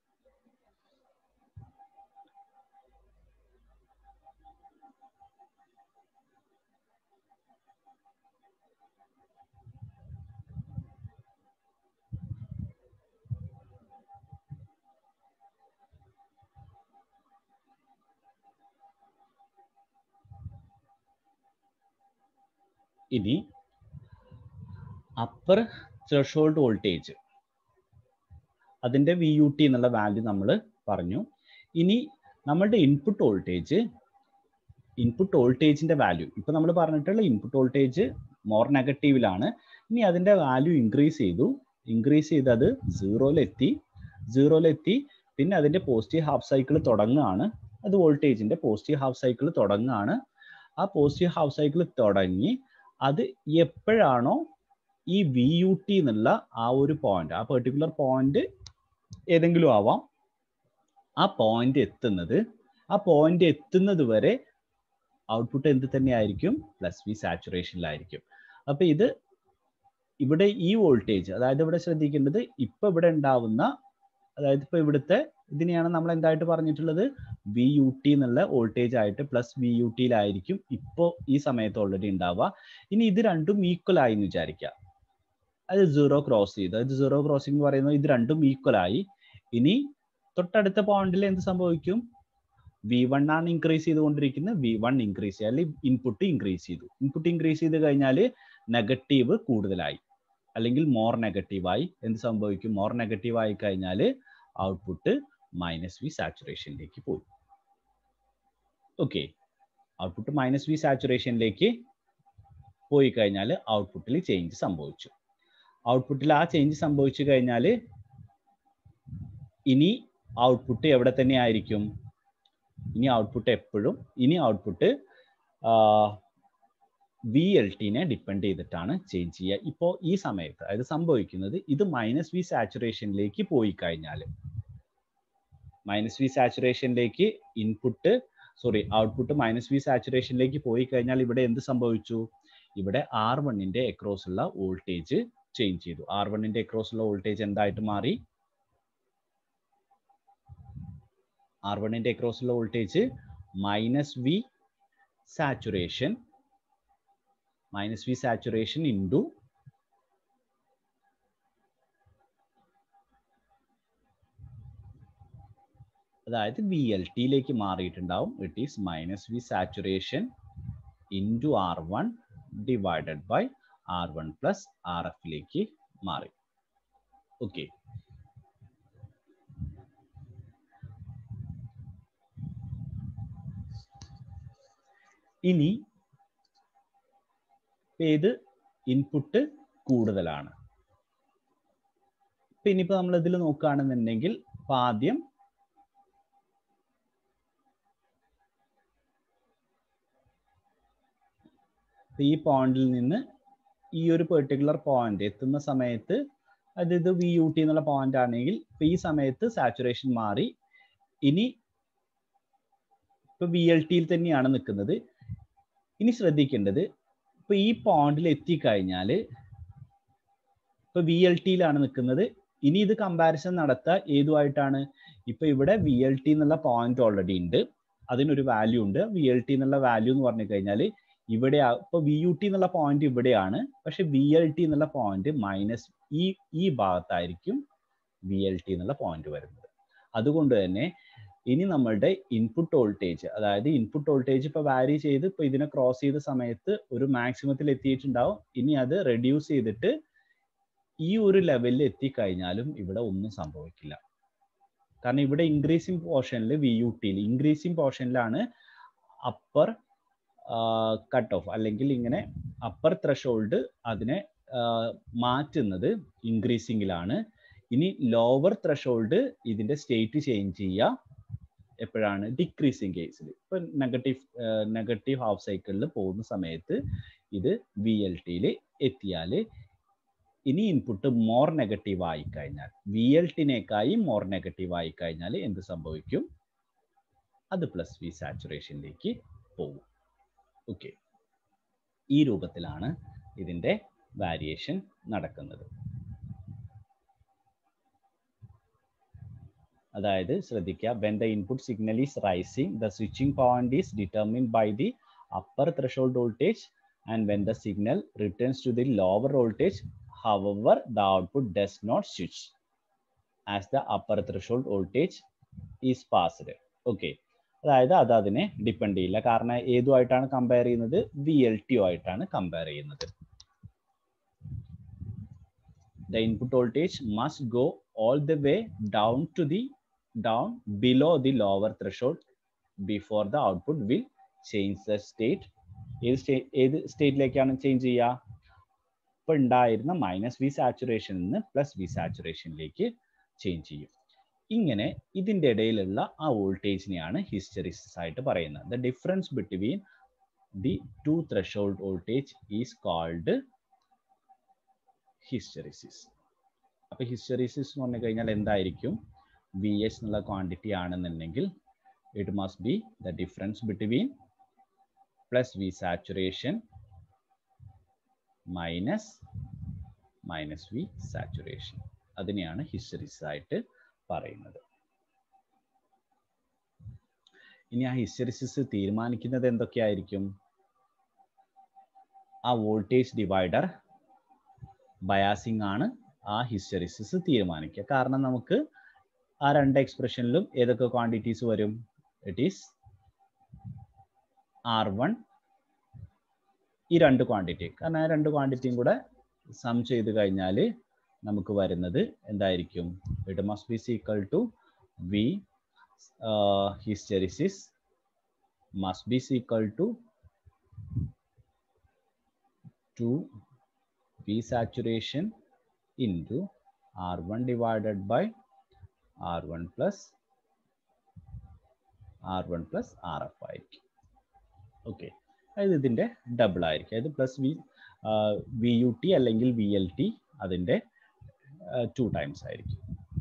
ഇനി upper threshold voltage അതിൻ്റെ V U T എന്നുള്ള value നമ്മൾ പറഞ്ഞു ഇനി നമ്മളുടെ input voltage input വോൾട്ടേജിന്റെ value ഇപ്പൊ നമ്മൾ പറഞ്ഞിട്ടുള്ള ഇൻപുട്ട് വോൾട്ടേജ് മോർ നെഗറ്റീവിലാണ് ഇനി അതിന്റെ വാല്യൂ ഇൻക്രീസ് ചെയ്തു ഇൻക്രീസ് ചെയ്ത് അത് സീറോയിലെത്തി സീറോയിലെത്തി പിന്നെ അതിന്റെ പോസിറ്റീവ് ഹാഫ് സൈക്കിൾ തുടങ്ങുകയാണ് അത് വോൾട്ടേജിന്റെ പോസിറ്റീവ് ഹാഫ് സൈക്കിൾ തുടങ്ങുകയാണ് ആ പോസിറ്റീവ് ഹാഫ് സൈക്കിൾ തുടങ്ങി അത് എപ്പോഴാണോ ഈ വി യു ടി എന്നുള്ള ആ ഒരു പോയിന്റ് ആ പെർട്ടിക്കുലർ പോയിന്റ് ഏതെങ്കിലും ആവാം ആ പോയിന്റ് എത്തുന്നത് ആ പോയിന്റ് എത്തുന്നത് വരെ ഔട്ട്പുട്ട് എന്ത് തന്നെയായിരിക്കും പ്ലസ് വി സാച്ചുറേഷനിലായിരിക്കും അപ്പൊ ഇത് ഇവിടെ ഈ വോൾട്ടേജ് അതായത് ഇവിടെ ശ്രദ്ധിക്കേണ്ടത് ഇപ്പൊ ഇവിടെ ഉണ്ടാവുന്ന അതായത് ഇപ്പൊ ഇവിടുത്തെ ഇതിനെയാണ് നമ്മൾ എന്തായിട്ട് പറഞ്ഞിട്ടുള്ളത് വി യു ടി എന്നുള്ള വോൾട്ടേജ് ആയിട്ട് പ്ലസ് വി യു ടിയിലായിരിക്കും ഇപ്പോൾ ഈ സമയത്ത് ഓൾറെഡി ഉണ്ടാവുക ഇനി ഇത് രണ്ടും ഈക്വൽ ആയി എന്ന് വിചാരിക്കുക അത് സീറോ ക്രോസ് ചെയ്ത് അതായത് സീറോ ക്രോസിംഗ് എന്ന് പറയുന്നത് ഇത് രണ്ടും ഈക്വൽ ആയി ഇനി തൊട്ടടുത്ത പോയിന്റിൽ എന്ത് സംഭവിക്കും വി വൺ ആണ് ഇൻക്രീസ് ചെയ്തുകൊണ്ടിരിക്കുന്നത് വി വൺ ഇൻക്രീസ് ചെയ്യുക അല്ലെങ്കിൽ ഇൻപുട്ട് ഇൻക്രീസ് ചെയ്തു ഇൻപുട്ട് ഇൻക്രീസ് ചെയ്ത് കഴിഞ്ഞാൽ നെഗറ്റീവ് കൂടുതലായി അല്ലെങ്കിൽ മോർ നെഗറ്റീവായി എന്ത് സംഭവിക്കും മോർ നെഗറ്റീവ് ആയി കഴിഞ്ഞാൽ ഔട്ട്പുട്ട് മൈനസ് വി സാച്ചുറേഷനിലേക്ക് പോയി ഓക്കെ ഔട്ട്പുട്ട് മൈനസ് വി സാച്ചുറേഷനിലേക്ക് പോയി കഴിഞ്ഞാൽ ഔട്ട്പുട്ടിൽ ചേഞ്ച് സംഭവിച്ചു ഔട്ട്പുട്ടിൽ ആ ചേഞ്ച് സംഭവിച്ചു കഴിഞ്ഞാൽ ഇനി ഔട്ട്പുട്ട് എവിടെ തന്നെ ആയിരിക്കും ഇനി ഔട്ട്പുട്ട് എപ്പോഴും ഇനി ഔട്ട്പുട്ട് വി എൽ ടിനെ ഡിപ്പെൻഡ് ചെയ്തിട്ടാണ് ചേഞ്ച് ചെയ്യുക ഇപ്പോൾ ഈ സമയത്ത് അതായത് സംഭവിക്കുന്നത് ഇത് മൈനസ് വി സാച്ചുറേഷനിലേക്ക് പോയി കഴിഞ്ഞാൽ മൈനസ് വി സാച്ചുറേഷനിലേക്ക് input sorry output minus V സാച്ചുറേഷനിലേക്ക് പോയി കഴിഞ്ഞാൽ ഇവിടെ എന്ത് സംഭവിച്ചു ഇവിടെ ആർ വണ്ണിന്റെ അക്രോസ് ഉള്ള വോൾട്ടേജ് ചേഞ്ച് ചെയ്തു ആർ വണ്ണിന്റെ അക്രോസ് ഉള്ള വോൾട്ടേജ് എന്തായിട്ട് മാറി ആർ വണ്ണിന്റെ അക്രോസ് ഉള്ള voltage minus V saturation minus V saturation into അതായത് വി എൽ ടിയിലേക്ക് മാറിയിട്ടുണ്ടാവും it is minus V saturation into R one divided by R one plus R എഫിലേക്ക് മാറി ഓക്കെ ഇനി ഏത് ഇൻപുട്ട് കൂടുതലാണ് ഇപ്പൊ ഇനിയിപ്പോ നമ്മൾ ഇതിൽ നോക്കുകയാണെന്നുണ്ടെങ്കിൽ ഇപ്പൊ ആദ്യം ഈ പോയിന്റിൽ നിന്ന് ഈ ഒരു പെർട്ടിക്കുലർ പോയിന്റ് എത്തുന്ന സമയത്ത് അത് ഇത് വി യു ടി എന്നുള്ള പോയിന്റ് ആണെങ്കിൽ ഇപ്പൊ ഈ സമയത്ത് സാച്ചുറേഷൻ മാറി ഇനി ഇപ്പൊ വി എൽ ടിയിൽ തന്നെയാണ് നിൽക്കുന്നത് ഇനി ശ്രദ്ധിക്കേണ്ടത് ഇപ്പൊ ഈ പോയിന്റിൽ എത്തിക്കഴിഞ്ഞാൽ ഇപ്പൊ വി എൽ ടിയിലാണ് നിൽക്കുന്നത് ഇനി ഇത് കമ്പാരിസൺ നടത്തുക ഏതുമായിട്ടാണ് ഇപ്പൊ ഇവിടെ വി എൽ ടി എന്നുള്ള പോയിന്റ് ഓൾറെഡി ഉണ്ട് അതിനൊരു വാല്യൂ ഉണ്ട് വി എൽ ടി എന്നുള്ള വാല്യൂ എന്ന് പറഞ്ഞു കഴിഞ്ഞാൽ ഇവിടെ ഇപ്പൊ വി യു ടി എന്നുള്ള പോയിന്റ് ഇവിടെയാണ് പക്ഷെ വി എൽ ടി എന്നുള്ള പോയിന്റ് മൈനസ് ഈ ഈ ഭാഗത്തായിരിക്കും വി എൽ ടി എന്നുള്ള പോയിന്റ് വരുന്നത് അതുകൊണ്ട് തന്നെ ഇനി നമ്മളുടെ ഇൻപുട്ട് വോൾട്ടേജ് അതായത് ഇൻപുട്ട് വോൾട്ടേജ് ഇപ്പൊ വാരി ചെയ്ത് ഇപ്പൊ ഇതിനെ ക്രോസ് ചെയ്ത സമയത്ത് ഒരു മാക്സിമത്തിൽ എത്തിയിട്ടുണ്ടാവും ഇനി അത് റെഡ്യൂസ് ചെയ്തിട്ട് ഈ ഒരു ലെവലിൽ എത്തിക്കഴിഞ്ഞാലും ഇവിടെ ഒന്നും സംഭവിക്കില്ല കാരണം ഇവിടെ ഇൻക്രീസിങ് പോർഷനിൽ വി യു ടിയിൽ ഇൻക്രീസിങ് പോർഷനിലാണ് അപ്പർ കട്ട് ഓഫ് അല്ലെങ്കിൽ ഇങ്ങനെ അപ്പർ ത്രഷോൾഡ് അതിനെ മാറ്റുന്നത് ഇൻക്രീസിങ്ങിലാണ് ഇനി ലോവർ ത്രഷോൾഡ് ഇതിന്റെ സ്റ്റേറ്റ് ചേഞ്ച് ചെയ്യുക എപ്പോഴാണ് ഡിക്രീസിങ് കേസിൽ ഇപ്പൊ നെഗറ്റീവ് നെഗറ്റീവ് ഹാഫ് സൈക്കിളിൽ പോകുന്ന സമയത്ത് ഇത് വി എൽ ടിയിൽ എത്തിയാൽ ഇനി ഇൻപുട്ട് മോർ നെഗറ്റീവ് ആയി കഴിഞ്ഞാൽ വി എൽ ടിനേക്കായി മോർ നെഗറ്റീവ് ആയി കഴിഞ്ഞാൽ എന്ത് സംഭവിക്കും അത് പ്ലസ് വി സാച്ചുറേഷനിലേക്ക് പോകും ഓക്കെ ഈ രൂപത്തിലാണ് ഇതിൻ്റെ വാരിയേഷൻ നടക്കുന്നത് അതായത് ശ്രദ്ധിക്കുക when the input signal is rising the switching point is determined by the upper threshold voltage and when the signal returns to the lower voltage however the output does not switch as the upper threshold voltage is passed okay അതായത് അത് അതിനെ depend ചെയ്യില്ല കാരണം ഏതുമായിട്ടാണ് compare ചെയ്യുന്നത് V L T ആയിട്ടാണ് compare ചെയ്യുന്നത് the input voltage must go all the way down to the down below the lower threshold before the output will change the state ഏത് സ്റ്റേ ഏത് സ്റ്റേറ്റിലേക്കാണ് ചേഞ്ച് ചെയ്യുക ഇപ്പൊ ഉണ്ടായിരുന്ന മൈനസ് വി സാച്ചുറേഷനിൽ നിന്ന് പ്ലസ് വി സാച്ചുറേഷനിലേക്ക് ചേഞ്ച് ചെയ്യും ഇങ്ങനെ ഇതിൻ്റെ ഇടയിലുള്ള ആ വോൾട്ടേജിനെയാണ് ഹിസ്റ്ററിസിസ് ആയിട്ട് പറയുന്നത് the difference between the two threshold voltage is called hysteresis അപ്പൊ ഹിസ്റ്ററിസിസ് എന്ന് പറഞ്ഞു കഴിഞ്ഞാൽ എന്തായിരിക്കും വി എസ് എന്നുള്ള ക്വാണ്ടിറ്റി ആണെന്നുണ്ടെങ്കിൽ it must be the difference between plus V saturation minus minus V saturation അതിനെയാണ് ഹിസ്റ്ററിസ് ആയിട്ട് പറയുന്നത് ഇനി ആ ഹിസ്റ്ററിസിസ് തീരുമാനിക്കുന്നത് എന്തൊക്കെയായിരിക്കും ആ വോൾട്ടേജ് ഡിവൈഡർ ബയാസിംഗ് ആണ് ആ ഹിസ്റ്ററിസിസ് തീരുമാനിക്കുക കാരണം നമുക്ക് ആ രണ്ട് എക്സ്പ്രഷനിലും ഏതൊക്കെ ക്വാണ്ടിറ്റീസ് വരും ഇറ്റ് ഈസ് ആർ വൺ ഈ രണ്ട് ക്വാണ്ടിറ്റി കാരണം ആ രണ്ട് ക്വാണ്ടിറ്റിയും കൂടെ സം ചെയ്ത് കഴിഞ്ഞാൽ നമുക്ക് വരുന്നത് എന്തായിരിക്കും it must be equal to V hysteresis must be is equal to 2 V saturation into R1 divided by R1 plus R1 plus RF ആയിരിക്കും ഓക്കെ അതായത് ഇതിൻ്റെ ഡബിൾ ആയിരിക്കും അതായത് plus V V U T അല്ലെങ്കിൽ വി എൽ ടി അതിൻ്റെ two times ആയിരിക്കും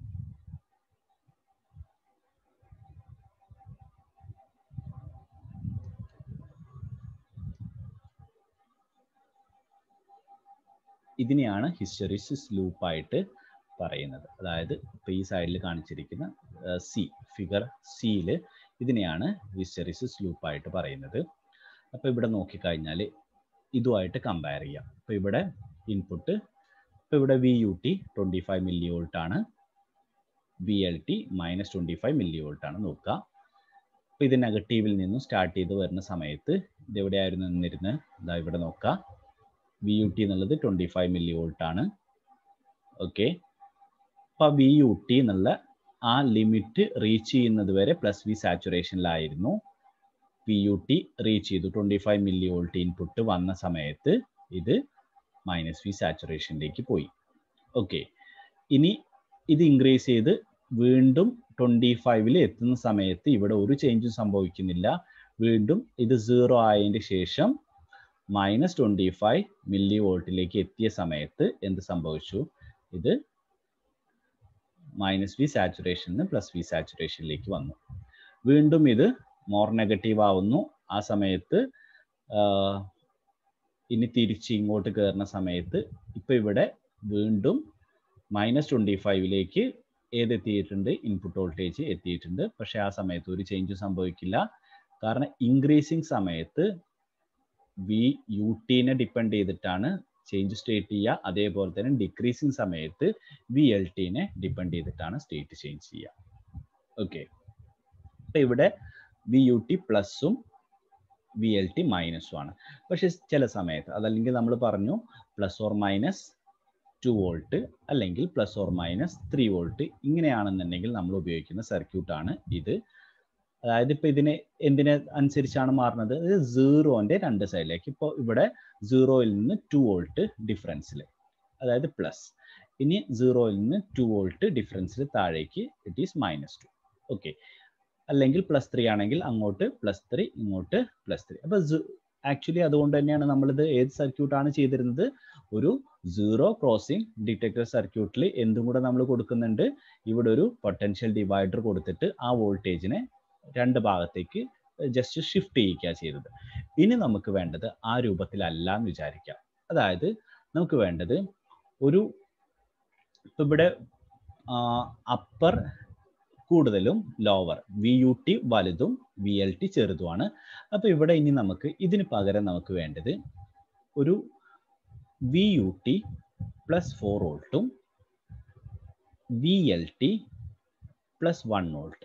ഇതിനെയാണ് hysteresis ലൂപ്പായിട്ട് പറയുന്നത് അതായത് ഇപ്പോൾ ഈ സൈഡിൽ കാണിച്ചിരിക്കുന്ന സി ഫിഗർ സിയിൽ ഇതിനെയാണ് ഹിസ്റ്ററിസിസ് ലൂപ്പായിട്ട് പറയുന്നത് അപ്പോൾ ഇവിടെ നോക്കിക്കഴിഞ്ഞാൽ ഇതുമായിട്ട് കമ്പയർ ചെയ്യാം അപ്പോൾ ഇവിടെ ഇൻപുട്ട് ഇപ്പോൾ ഇവിടെ V U T twenty five millivolt ആണ് V L T minus twenty five millivolt ആണ് നോക്കുക അപ്പോൾ ഇത് നെഗറ്റീവിൽ നിന്നും സ്റ്റാർട്ട് ചെയ്ത് വരുന്ന സമയത്ത് ഇത് എവിടെയായിരുന്നു നിന്നിരുന്നത് ഇതാ ഇവിടെ നോക്കുക വി യു ടി എന്നുള്ളത് ട്വൻറ്റി ഫൈവ് മില്ലി വോൾട്ട് ആണ് ഓക്കെ അപ്പോൾ വി യു ടി എന്നുള്ള ആ ലിമിറ്റ് റീച്ച് ചെയ്യുന്നത് വരെ പ്ലസ് വി സാച്ചുറേഷനിലായിരുന്നു വി യു ടി റീച്ച് ചെയ്തു twenty five millivolt input വന്ന സമയത്ത് ഇത് മൈനസ് വി സാച്ചുറേഷനിലേക്ക് പോയി ഓക്കെ ഇനി ഇത് ഇൻക്രീസ് ചെയ്ത് വീണ്ടും ട്വൻറ്റി ഫൈവിൽ എത്തുന്ന സമയത്ത് ഇവിടെ ഒരു ചേഞ്ചും സംഭവിക്കുന്നില്ല വീണ്ടും ഇത് സീറോ ആയതിന് ശേഷം മൈനസ് ട്വൻറ്റി ഫൈവ് മില്ലി വോൾട്ടിലേക്ക് എത്തിയ സമയത്ത് എന്ത് സംഭവിച്ചു ഇത് മൈനസ് വി സാച്ചുറേഷനിൽ പ്ലസ് വി സാച്ചുറേഷനിലേക്ക് വന്നു വീണ്ടും ഇത് മോർ നെഗറ്റീവ് ആവുന്നു ആ സമയത്ത് ഇനി തിരിച്ച് ഇങ്ങോട്ട് കയറുന്ന സമയത്ത് ഇപ്പം ഇവിടെ വീണ്ടും മൈനസ് ട്വൻറ്റി ഫൈവിലേക്ക് ഏത് എത്തിയിട്ടുണ്ട് ഇൻപുട്ട് വോൾട്ടേജ് എത്തിയിട്ടുണ്ട് പക്ഷേ ആ സമയത്ത് ഒരു ചേഞ്ചും സംഭവിക്കില്ല കാരണം ഇൻക്രീസിങ് സമയത്ത് വി യു ടീനെ ഡിപ്പെൻഡ് ചെയ്തിട്ടാണ് ചേഞ്ച് സ്റ്റേറ്റ് ചെയ്യുക അതേപോലെ തന്നെ ഡിക്രീസിങ് സമയത്ത് വി എൽ ടീനെ ഡിപ്പെൻഡ് ചെയ്തിട്ടാണ് സ്റ്റേറ്റ് ചേഞ്ച് ചെയ്യുക ഓക്കെ അപ്പം ഇവിടെ വി യു ടി പ്ലസും വി എൽ ടി മൈനസും ആണ് പക്ഷെ ചില സമയത്ത് അതല്ലെങ്കിൽ നമ്മൾ പറഞ്ഞു plus or minus two volt അല്ലെങ്കിൽ plus or minus three volt ഇങ്ങനെയാണെന്നുണ്ടെങ്കിൽ നമ്മൾ ഉപയോഗിക്കുന്ന സർക്യൂട്ടാണ് ഇത് അതായത് ഇപ്പൊ ഇതിനെ എന്തിനെ അനുസരിച്ചാണ് മാറുന്നത് ഇത് സീറോന്റെ രണ്ട് സൈഡിലേക്ക് ഇപ്പോൾ ഇവിടെ സീറോയിൽ നിന്ന് ടു വോൾട്ട് ഡിഫറൻസിൽ അതായത് പ്ലസ് ഇനി സീറോയിൽ നിന്ന് ടു വോൾട്ട് ഡിഫറൻസിൽ താഴേക്ക് it is minus two okay അല്ലെങ്കിൽ പ്ലസ് ത്രീ ആണെങ്കിൽ അങ്ങോട്ട് പ്ലസ് ത്രീ ഇങ്ങോട്ട് പ്ലസ് ത്രീ അപ്പൊ ആക്ച്വലി അതുകൊണ്ട് തന്നെയാണ് നമ്മളിത് ഏത് സർക്യൂട്ടാണ് ചെയ്തിരുന്നത് ഒരു സീറോ ക്രോസിംഗ് ഡിറ്റക്ടർ സർക്യൂട്ടിൽ എന്തും കൂടെ നമ്മൾ കൊടുക്കുന്നുണ്ട് ഇവിടെ ഒരു പൊട്ടൻഷ്യൽ ഡിവൈഡർ കൊടുത്തിട്ട് ആ വോൾട്ടേജിനെ രണ്ട് ഭാഗത്തേക്ക് ജസ്റ്റ് ഷിഫ്റ്റ് ചെയ്യിക്കുക ചെയ്തത് ഇനി നമുക്ക് വേണ്ടത് ആ രൂപത്തിലല്ല എന്ന് വിചാരിക്കാം അതായത് നമുക്ക് വേണ്ടത് ഒരു ഇപ്പം ഇവിടെ അപ്പർ കൂടുതലും ലോവർ വി യു ടി വലുതും വി എൽ ടി ചെറുതുമാണ് അപ്പോൾ ഇവിടെ ഇനി നമുക്ക് ഇതിന് പകരം നമുക്ക് വേണ്ടത് ഒരു V U T plus four വോൾട്ടും V L T plus one volt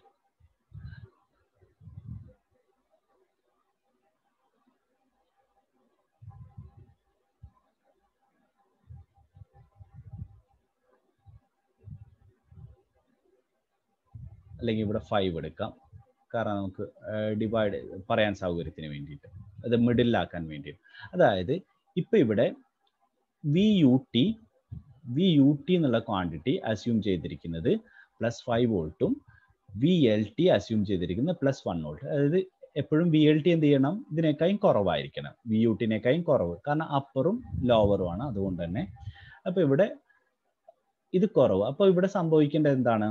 അല്ലെങ്കിൽ ഇവിടെ ഫൈവ് എടുക്കാം കാരണം നമുക്ക് ഡിവൈഡ് പറയാൻ സൗകര്യത്തിന് വേണ്ടിയിട്ട് അത് മിഡിലാക്കാൻ വേണ്ടിയിട്ട് അതായത് ഇപ്പം ഇവിടെ V U T V U T എന്നുള്ള ക്വാണ്ടിറ്റി അസ്യൂം ചെയ്തിരിക്കുന്നത് പ്ലസ് ഫൈവ് വോൾട്ടും വി എൽ ടി അസ്യൂം ചെയ്തിരിക്കുന്നത് പ്ലസ് വൺ വോൾട്ട് അതായത് എപ്പോഴും വി എൽ ടി എന്ത് ചെയ്യണം ഇതിനേക്കാളും കുറവായിരിക്കണം വി യു ടിനേക്കാളും കുറവ് കാരണം അപ്പറും ലോവറും ആണ് അതുകൊണ്ട് തന്നെ അപ്പൊ ഇവിടെ ഇത് കുറവ് അപ്പൊ ഇവിടെ സംഭവിക്കേണ്ടത് എന്താണ്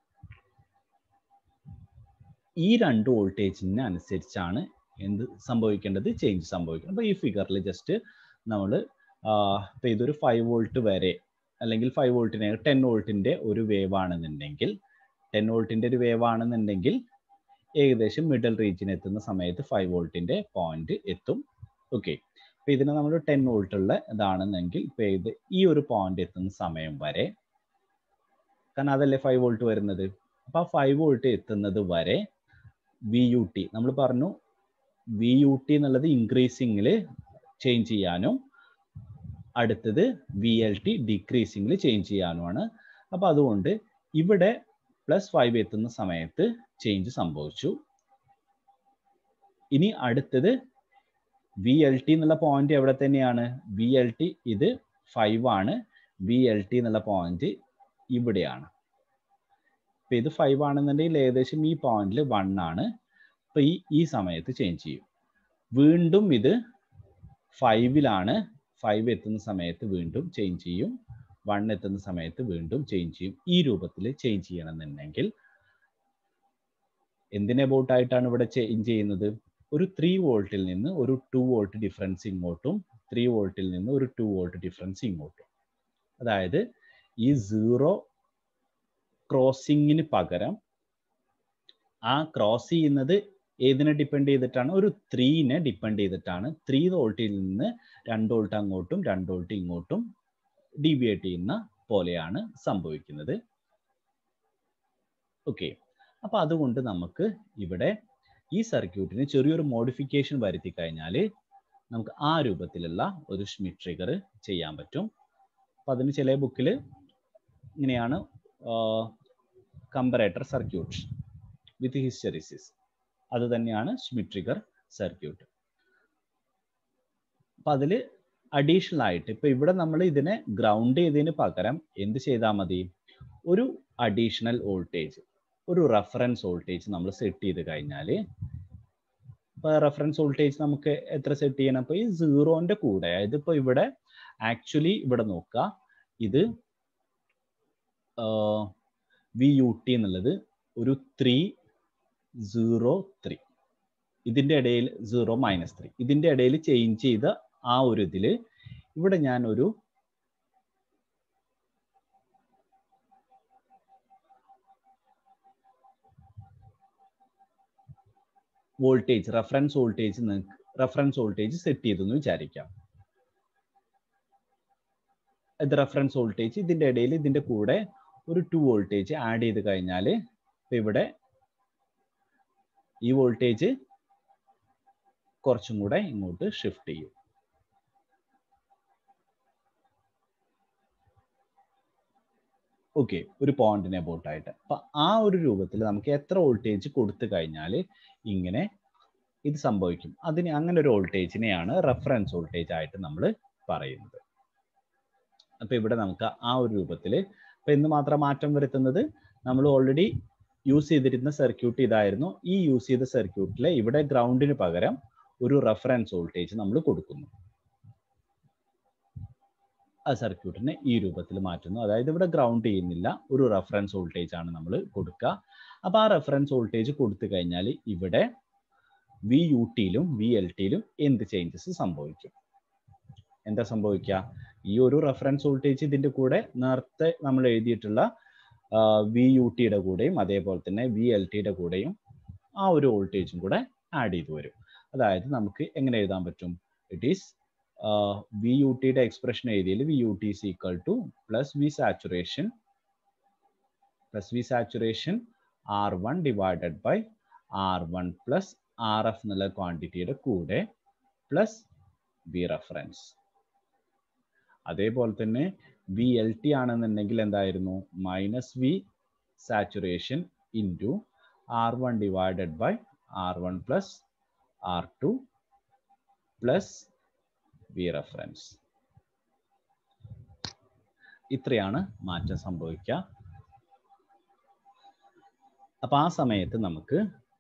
ഈ രണ്ട് വോൾട്ടേജിന് അനുസരിച്ചാണ് എന്ത് സംഭവിക്കേണ്ടത് ചേഞ്ച് സംഭവിക്കുന്നത് അപ്പോൾ ഈ ഫിഗറിൽ ജസ്റ്റ് നമ്മൾ ഇപ്പോൾ ഇതൊരു ഫൈവ് വോൾട്ട് വരെ അല്ലെങ്കിൽ ഫൈവ് വോൾട്ടിനെ ടെൻ വോൾട്ടിൻ്റെ ഒരു വേവ് ആണെന്നുണ്ടെങ്കിൽ ടെൻ വോൾട്ടിൻ്റെ ഒരു വേവ് ആണെന്നുണ്ടെങ്കിൽ ഏകദേശം മിഡിൽ റീജിയൻ എത്തുന്ന സമയത്ത് ഫൈവ് വോൾട്ടിൻ്റെ പോയിന്റ് എത്തും ഓക്കെ അപ്പോൾ ഇതിനെ നമ്മൾ ടെൻ വോൾട്ടുള്ള ഇതാണെന്നെങ്കിൽ ഇപ്പോൾ ഇത് ഈ ഒരു പോയിന്റ് എത്തുന്ന സമയം വരെ കാരണം അതല്ലേ ഫൈവ് വോൾട്ട് വരുന്നത് അപ്പോൾ ആ ഫൈവ് വോൾട്ട് എത്തുന്നത് വരെ വി യു ടി നമ്മൾ പറഞ്ഞു വി യു ടി എന്നുള്ളത് ഇൻക്രീസിങ്ങിൽ ചേഞ്ച് ചെയ്യാനും അടുത്തത് വി എൽ ടി ഡിക്രീസിങ്ങിൽ ചേഞ്ച് ചെയ്യാനുമാണ് അപ്പോൾ അതുകൊണ്ട് ഇവിടെ പ്ലസ് ഫൈവ് എത്തുന്ന സമയത്ത് ചേഞ്ച് സംഭവിച്ചു ഇനി അടുത്തത് വി എൽ ടി എന്നുള്ള പോയിന്റ് എവിടെ തന്നെയാണ് വി എൽ ടി ഇത് ഫൈവ് ആണ് വി എൽ ടി എന്നുള്ള പോയിന്റ് ഇവിടെയാണ് ഇപ്പൊ ഇത് ഫൈവ് ആണെന്നുണ്ടെങ്കിൽ ഏകദേശം ഈ പോയിന്റിൽ വൺ ആണ് ഇപ്പൊ ഈ ഈ സമയത്ത് ചേഞ്ച് ചെയ്യും വീണ്ടും ഇത് ഫൈവിലാണ് ഫൈവ് എത്തുന്ന സമയത്ത് വീണ്ടും ചേഞ്ച് ചെയ്യും വൺ എത്തുന്ന സമയത്ത് വീണ്ടും ചേഞ്ച് ചെയ്യും ഈ രൂപത്തിൽ ചേഞ്ച് ചെയ്യണമെന്നുണ്ടെങ്കിൽ എന്തിനെ ആയിട്ടാണ് ഇവിടെ ചേഞ്ച് ചെയ്യുന്നത് ഒരു ത്രീ വോൾട്ടിൽ നിന്ന് ഒരു ടു വോൾട്ട് ഡിഫറൻസ് ഇങ്ങോട്ടും ത്രീ വോൾട്ടിൽ നിന്ന് ഒരു ടു വോൾട്ട് ഡിഫറൻസ് ഇങ്ങോട്ടും അതായത് ഈ സീറോ ക്രോസിങ്ങിന് പകരം ആ ക്രോസ് ചെയ്യുന്നത് ഏതിനെ ഡിപ്പെൻഡ് ചെയ്തിട്ടാണ് ഒരു ത്രീനെ ഡിപ്പെൻഡ് ചെയ്തിട്ടാണ് ത്രീ വോൾട്ടിൽ നിന്ന് രണ്ട് വോൾട്ട് അങ്ങോട്ടും രണ്ട് വോൾട്ട് ഇങ്ങോട്ടും ഡീവിയേറ്റ് ചെയ്യുന്ന പോലെയാണ് സംഭവിക്കുന്നത് ഓക്കെ അപ്പൊ അതുകൊണ്ട് നമുക്ക് ഇവിടെ ഈ സർക്യൂട്ടിന് ചെറിയൊരു മോഡിഫിക്കേഷൻ വരുത്തി കഴിഞ്ഞാൽ നമുക്ക് ആ രൂപത്തിലുള്ള ഒരു സ്മിത്ത് ട്രിഗർ ചെയ്യാൻ പറ്റും അപ്പം അതിന് ചില ബുക്കിൽ ഇങ്ങനെയാണ് കമ്പറേറ്റർ സർക്യൂട്ട് വിത്ത് ഹിസ്റ്ററിസിസ് അത് തന്നെയാണ് സ്മിത്ത് ട്രിഗർ സർക്യൂട്ട് അപ്പം അതിൽ അഡീഷണൽ ആയിട്ട് ഇപ്പം ഇവിടെ നമ്മൾ ഇതിനെ ഗ്രൗണ്ട് ചെയ്തതിന് പകരം എന്ത് ചെയ്താൽ മതി ഒരു അഡീഷണൽ വോൾട്ടേജ് ഒരു റെഫറൻസ് വോൾട്ടേജ് നമ്മൾ സെറ്റ് ചെയ്ത് കഴിഞ്ഞാൽ ഇപ്പോൾ റെഫറൻസ് വോൾട്ടേജ് നമുക്ക് എത്ര സെറ്റ് ചെയ്യണം അപ്പോൾ ഈ സീറോന്റെ കൂടെ അതായത് ഇപ്പോൾ ഇവിടെ ആക്ച്വലി ഇവിടെ നോക്കുക ഇത് വി യു ടി എന്നുള്ളത് ഒരു ത്രീ സീറോ ത്രീ ഇതിൻ്റെ ഇടയിൽ സീറോ മൈനസ് ത്രീ ഇതിൻ്റെ ഇടയിൽ ചേഞ്ച് ചെയ്ത ആ ഒരു ഇതിൽ ഇവിടെ ഞാൻ ഒരു വോൾട്ടേജ് റെഫറൻസ് വോൾട്ടേജ് നിങ്ങൾക്ക് റെഫറൻസ് വോൾട്ടേജ് സെറ്റ് ചെയ്തെന്ന് വിചാരിക്കാം ഇത് റെഫറൻസ് വോൾട്ടേജ് ഇതിൻ്റെ ഇടയിൽ ഇതിൻ്റെ കൂടെ ഒരു ടു വോൾട്ടേജ് ആഡ് ചെയ്ത് കഴിഞ്ഞാൽ ഇവിടെ ഈ വോൾട്ടേജ് കുറച്ചും കൂടെ ഇങ്ങോട്ട് ഷിഫ്റ്റ് ചെയ്യും ഓക്കെ ഒരു പോയിന്റിനെ ആയിട്ട് അപ്പൊ ആ ഒരു രൂപത്തിൽ നമുക്ക് എത്ര വോൾട്ടേജ് കൊടുത്തു കഴിഞ്ഞാൽ ഇങ്ങനെ ഇത് സംഭവിക്കും അതിന് അങ്ങനെ ഒരു വോൾട്ടേജിനെയാണ് റെഫറൻസ് വോൾട്ടേജ് ആയിട്ട് നമ്മൾ പറയുന്നത് അപ്പൊ ഇവിടെ നമുക്ക് ആ ഒരു രൂപത്തിൽ അപ്പൊ എന്ന് മാത്രം മാറ്റം വരുത്തുന്നത് നമ്മൾ ഓൾറെഡി യൂസ് ചെയ്തിരുന്ന സർക്യൂട്ട് ഇതായിരുന്നു ഈ യൂസ് ചെയ്ത സർക്യൂട്ടിലെ ഇവിടെ ഗ്രൗണ്ടിന് പകരം ഒരു റെഫറൻസ് വോൾട്ടേജ് നമ്മൾ കൊടുക്കുന്നു ആ സർക്യൂട്ടിനെ ഈ രൂപത്തിൽ മാറ്റുന്നു അതായത് ഇവിടെ ഗ്രൗണ്ട് ചെയ്യുന്നില്ല ഒരു റെഫറൻസ് വോൾട്ടേജ് ആണ് നമ്മൾ കൊടുക്കുക അപ്പൊ ആ റെഫറൻസ് വോൾട്ടേജ് കൊടുത്തു കഴിഞ്ഞാൽ ഇവിടെ വി യു ടിയിലും വി എൽ ടിയിലും എന്ത് ചേഞ്ചസ് സംഭവിക്കും എന്താ സംഭവിക്കുക ഈ ഒരു റെഫറൻസ് വോൾട്ടേജ് ഇതിന്റെ കൂടെ നേരത്തെ നമ്മൾ എഴുതിയിട്ടുള്ള വി യു ടിയുടെ കൂടെയും അതേപോലെ തന്നെ വി എൽ ടിയുടെ കൂടെയും ആ ഒരു വോൾട്ടേജും കൂടെ ആഡ് ചെയ്തു വരും അതായത് നമുക്ക് എങ്ങനെ എഴുതാൻ പറ്റും ഇറ്റ് ഈസ് വി യു ടിയുടെ എക്സ്പ്രഷൻ എഴുതിയാൽ V U T is equal to plus V saturation plus V saturation R one divided by R one plus R F എന്നുള്ള ക്വാണ്ടിറ്റിയുടെ കൂടെ പ്ലസ് വി റെഫറൻസ് അതേപോലെ തന്നെ വി എൽ ടി ആണെന്നുണ്ടെങ്കിൽ എന്തായിരുന്നു minus V saturation into R one divided by R one plus R two plus V reference ഇത്രയാണ് മാറ്റം സംഭവിക്കുക അപ്പൊ ആ സമയത്ത് നമുക്ക്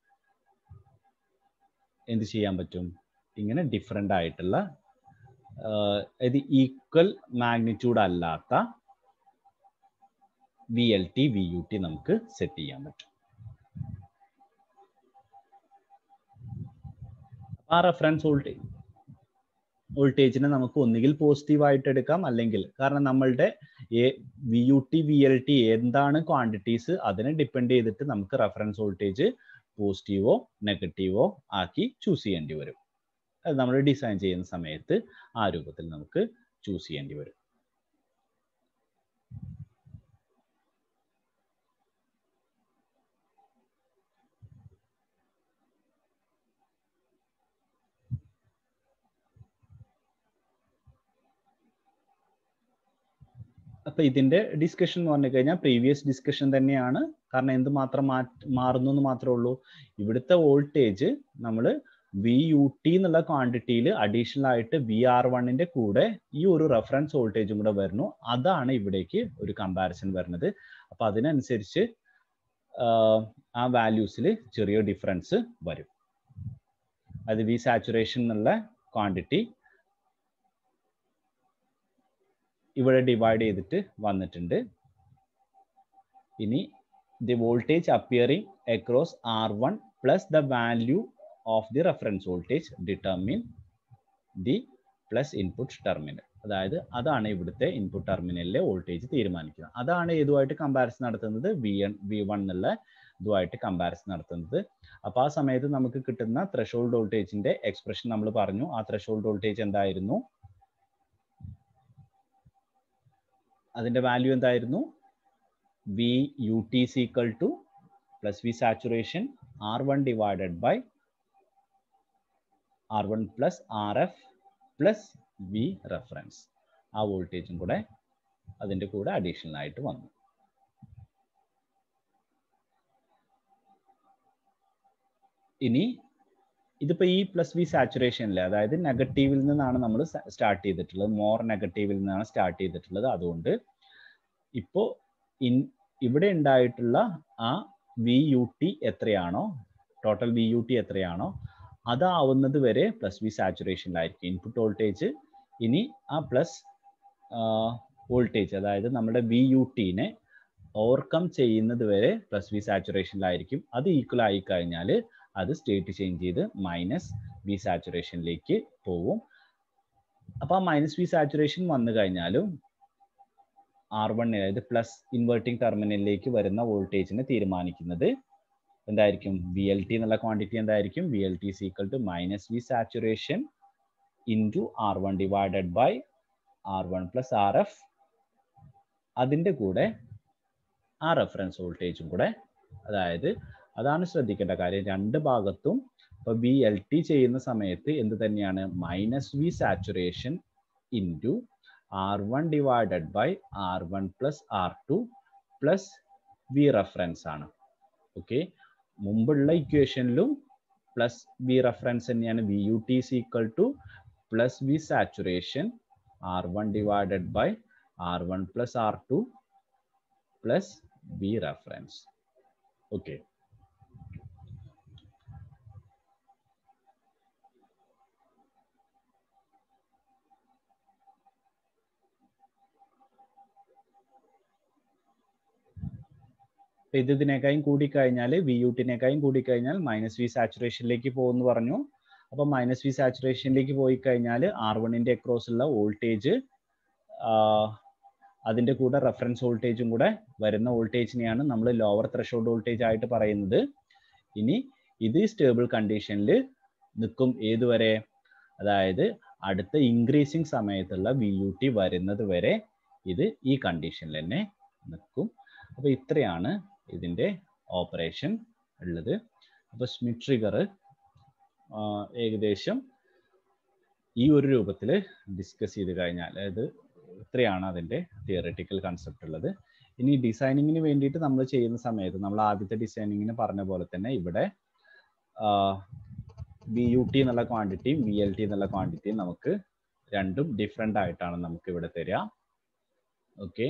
എന്ത് ചെയ്യാൻ പറ്റും ഇങ്ങനെ ഡിഫറെൻ്റ് ആയിട്ടുള്ള ഇത് ഈക്വൽ മാഗ്നിറ്റ്യൂഡ് അല്ലാത്ത V L T V U T നമുക്ക് സെറ്റ് ചെയ്യാൻ പറ്റും ആ റെഫറൻസ് വോൾട്ടേജ് വോൾട്ടേജിനെ നമുക്ക് ഒന്നുകിൽ പോസിറ്റീവ് ആയിട്ട് എടുക്കാം അല്ലെങ്കിൽ കാരണം നമ്മളുടെ V U T V L T എന്താണ് ക്വാണ്ടിറ്റീസ് അതിനെ ഡിപ്പെൻഡ് ചെയ്തിട്ട് നമുക്ക് റെഫറൻസ് വോൾട്ടേജ് പോസിറ്റീവോ നെഗറ്റീവോ ആക്കി ചൂസ് ചെയ്യേണ്ടി വരും അത് നമ്മൾ ഡിസൈൻ ചെയ്യുന്ന സമയത്ത് ആ രൂപത്തിൽ നമുക്ക് ചൂസ് ചെയ്യേണ്ടി വരും അപ്പൊ ഇതിന്റെ ഡിസ്കഷൻ എന്ന് പറഞ്ഞു കഴിഞ്ഞാൽ പ്രീവിയസ് ഡിസ്കഷൻ തന്നെയാണ് കാരണം എന്ത് മാത്രം മാറുന്നു എന്ന് മാത്രമേ ഉള്ളൂ ഇവിടുത്തെ വോൾട്ടേജ് നമ്മൾ വി യു ടി എന്നുള്ള ക്വാണ്ടിറ്റിയിൽ അഡീഷണൽ ആയിട്ട് വി ആർ വണ്ണിന്റെ കൂടെ ഈ ഒരു റെഫറൻസ് വോൾട്ടേജും കൂടെ വരുന്നു അതാണ് ഇവിടേക്ക് ഒരു കമ്പാരിസൺ വരുന്നത് അപ്പൊ അതിനനുസരിച്ച് ആ വാല്യൂസിൽ ചെറിയ ഡിഫറൻസ് വരും അത് വി സാച്ചുറേഷൻ എന്നുള്ള ക്വാണ്ടിറ്റി ഇവിടെ ഡിവൈഡ് ചെയ്തിട്ട് വന്നിട്ടുണ്ട് ഇനി the voltage appearing across R one plus the value of the reference voltage determine the plus input terminal അതായത് അതാണ് ഇവിടുത്തെ ഇൻപുട്ട് ടെർമിനലിലെ വോൾട്ടേജ് തീരുമാനിക്കുന്നത് അതാണ് ഏതുമായിട്ട് കമ്പാരിസൺ നടത്തുന്നത് വി എൺ വി വൺ എന്നുള്ള ഇതുമായിട്ട് കമ്പാരിസൺ നടത്തുന്നത് അപ്പോൾ ആ സമയത്ത് നമുക്ക് കിട്ടുന്ന ത്രഷോൾഡ് വോൾട്ടേജിന്റെ എക്സ്പ്രഷൻ നമ്മൾ പറഞ്ഞു ആ ത്രഷോൾഡ് വോൾട്ടേജ് എന്തായിരുന്നു അതിന്റെ വാല്യൂ എന്തായിരുന്നു V U T is equal to plus V saturation R one divided by R one plus R F plus V reference ആ വോൾട്ടേജും കൂടെ അതിൻ്റെ കൂടെ അഡീഷണൽ ആയിട്ട് വന്നു ഇനി ഇതിപ്പോൾ ഈ പ്ലസ് വി സാച്ചുറേഷനിൽ അതായത് നെഗറ്റീവിൽ നിന്നാണ് നമ്മൾ സ്റ്റാർട്ട് ചെയ്തിട്ടുള്ളത് മോർ നെഗറ്റീവിൽ നിന്നാണ് സ്റ്റാർട്ട് ചെയ്തിട്ടുള്ളത് അതുകൊണ്ട് ഇപ്പോൾ ഇൻ ഇവിടെ ഉണ്ടായിട്ടുള്ള ആ വി യു ടി എത്രയാണോ ടോട്ടൽ വി യു ടി എത്രയാണോ അതാവുന്നത് വരെ പ്ലസ് വി സാച്ചുറേഷനിലായിരിക്കും ഇൻപുട്ട് വോൾട്ടേജ് ഇനി ആ പ്ലസ് വോൾട്ടേജ് അതായത് നമ്മുടെ വി യു ടീനെ ഓവർകം ചെയ്യുന്നത് വരെ പ്ലസ് വി സാച്ചുറേഷനിലായിരിക്കും അത് ഈക്വൽ ആയി കഴിഞ്ഞാൽ അത് സ്റ്റേറ്റ് ചേഞ്ച് ചെയ്ത് മൈനസ് വി സാച്ചുറേഷനിലേക്ക് പോവും അപ്പോൾ ആ മൈനസ് വി സാച്ചുറേഷൻ വന്നു കഴിഞ്ഞാലും ആർ വൺ അതായത് പ്ലസ് ഇൻവേർട്ടിംഗ് ടെർമിനലിലേക്ക് വരുന്ന വോൾട്ടേജിനെ തീരുമാനിക്കുന്നത് എന്തായിരിക്കും വി എൽ ടി എന്നുള്ള ക്വാണ്ടിറ്റി എന്തായിരിക്കും V L T is equal to minus V saturation into R one divided by R one plus R F അതിൻ്റെ കൂടെ ആ റെഫറൻസ് വോൾട്ടേജും കൂടെ അതായത് അതാണ് ശ്രദ്ധിക്കേണ്ട കാര്യം രണ്ട് ഭാഗത്തും ഇപ്പോൾ വി എൽ ടി ചെയ്യുന്ന സമയത്ത് എന്ത് തന്നെയാണ് minus V saturation into R one divided by R one plus R two plus V reference ആണ് ഓക്കെ മുമ്പുള്ള ഇക്വേഷനിലും പ്ലസ് വി റെഫറൻസ് തന്നെയാണ് V U T is equal to plus V saturation R one divided by R one plus R two plus V reference okay ഇത് ഇതിനേക്കാളും കൂടിക്കഴിഞ്ഞാൽ V U ടിനേക്കാളും കൂടിക്കഴിഞ്ഞാൽ minus V സാച്ചുറേഷനിലേക്ക് പോകുമെന്ന് പറഞ്ഞു അപ്പോൾ മൈനസ് വി സാച്ചുറേഷനിലേക്ക് പോയി കഴിഞ്ഞാൽ ആർ വണ്ണിൻ്റെ അക്രോസ് ഉള്ള വോൾട്ടേജ് അതിൻ്റെ കൂടെ റെഫറൻസ് വോൾട്ടേജും കൂടെ വരുന്ന വോൾട്ടേജിനെയാണ് നമ്മൾ ലോവർ ത്രഷോൾഡ് വോൾട്ടേജ് ആയിട്ട് പറയുന്നത് ഇനി ഇത് സ്റ്റേബിൾ കണ്ടീഷനിൽ നിൽക്കും ഏതുവരെ അതായത് അടുത്ത ഇൻക്രീസിങ് സമയത്തുള്ള വി യു ടി വരുന്നത് വരെ ഇത് ഈ കണ്ടീഷനിൽ തന്നെ നിൽക്കും അപ്പോൾ ഇത്രയാണ് ഇതിൻ്റെ ഓപ്പറേഷൻ ഉള്ളത് അപ്പോൾ സ്മിത്ത് ട്രിഗർ ഏകദേശം ഈ ഒരു രൂപത്തിൽ ഡിസ്കസ് ചെയ്ത് കഴിഞ്ഞാൽ അതായത് ഇത്രയാണ് അതിൻ്റെ തിയററ്റിക്കൽ കൺസെപ്റ്റ് ഉള്ളത് ഇനി ഡിസൈനിങ്ങിന് വേണ്ടിയിട്ട് നമ്മൾ ചെയ്യുന്ന സമയത്ത് നമ്മൾ ആദ്യത്തെ ഡിസൈനിങ്ങിന് പറഞ്ഞ പോലെ തന്നെ ഇവിടെ വി യു ടി എന്നുള്ള ക്വാണ്ടിറ്റിയും വി എൽ ടി എന്നുള്ള ക്വാണ്ടിറ്റിയും നമുക്ക് രണ്ടും ഡിഫറെൻ്റ് ആയിട്ടാണ് നമുക്ക് ഇവിടെ തരിക ഓക്കെ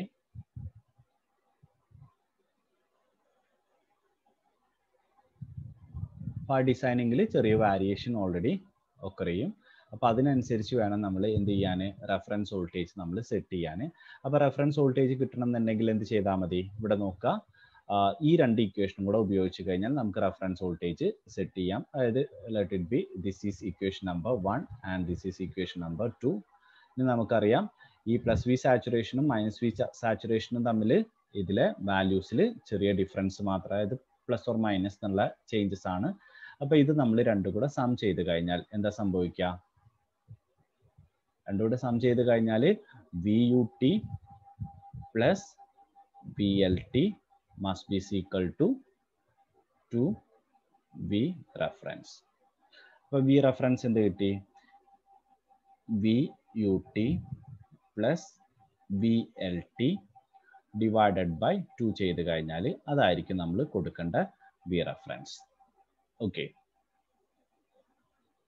അപ്പോൾ ആ ഡിസൈനിങ്ങിൽ ചെറിയ വാരിയേഷൻ ഓൾറെഡി ഒക്കെ ചെയ്യും അപ്പോൾ അതിനനുസരിച്ച് വേണം നമ്മൾ എന്ത് ചെയ്യാൻ റെഫറൻസ് വോൾട്ടേജ് നമ്മൾ സെറ്റ് ചെയ്യാൻ അപ്പോൾ റെഫറൻസ് വോൾട്ടേജ് കിട്ടണം എന്നുണ്ടെങ്കിൽ എന്ത് ചെയ്താൽ മതി ഇവിടെ നോക്കുക ഈ രണ്ട് ഇക്വേഷനും കൂടെ ഉപയോഗിച്ച് കഴിഞ്ഞാൽ നമുക്ക് റെഫറൻസ് വോൾട്ടേജ് സെറ്റ് ചെയ്യാം അതായത് let it be this is equation number one and this is equation number two ഇനി നമുക്കറിയാം ഈ പ്ലസ് വി സാച്ചുറേഷനും മൈനസ് വി സാച്ചുറേഷനും തമ്മിൽ ഇതിലെ വാല്യൂസിൽ ചെറിയ ഡിഫറൻസ് മാത്രം അതായത് പ്ലസ് ഓർ മൈനസ് എന്നുള്ള ചേഞ്ചസ് ആണ് അപ്പോൾ ഇത് നമ്മൾ രണ്ടും കൂടെ സം ചെയ്ത് കഴിഞ്ഞാൽ എന്താ സംഭവിക്കുക രണ്ടും കൂടെ സം ചെയ്ത് കഴിഞ്ഞാൽ V U T plus V L T must be equal to 2 V reference. അപ്പോൾ വി റെഫറൻസ് എന്ത് കിട്ടി V U T plus V L T divided by two ചെയ്ത് കഴിഞ്ഞാൽ അതായിരിക്കും നമ്മൾ കൊടുക്കേണ്ട വി റെഫറൻസ് ഓക്കെ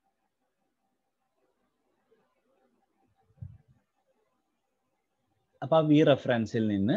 അപ്പോൾ ആ വി റെഫറൻസിൽ നിന്ന്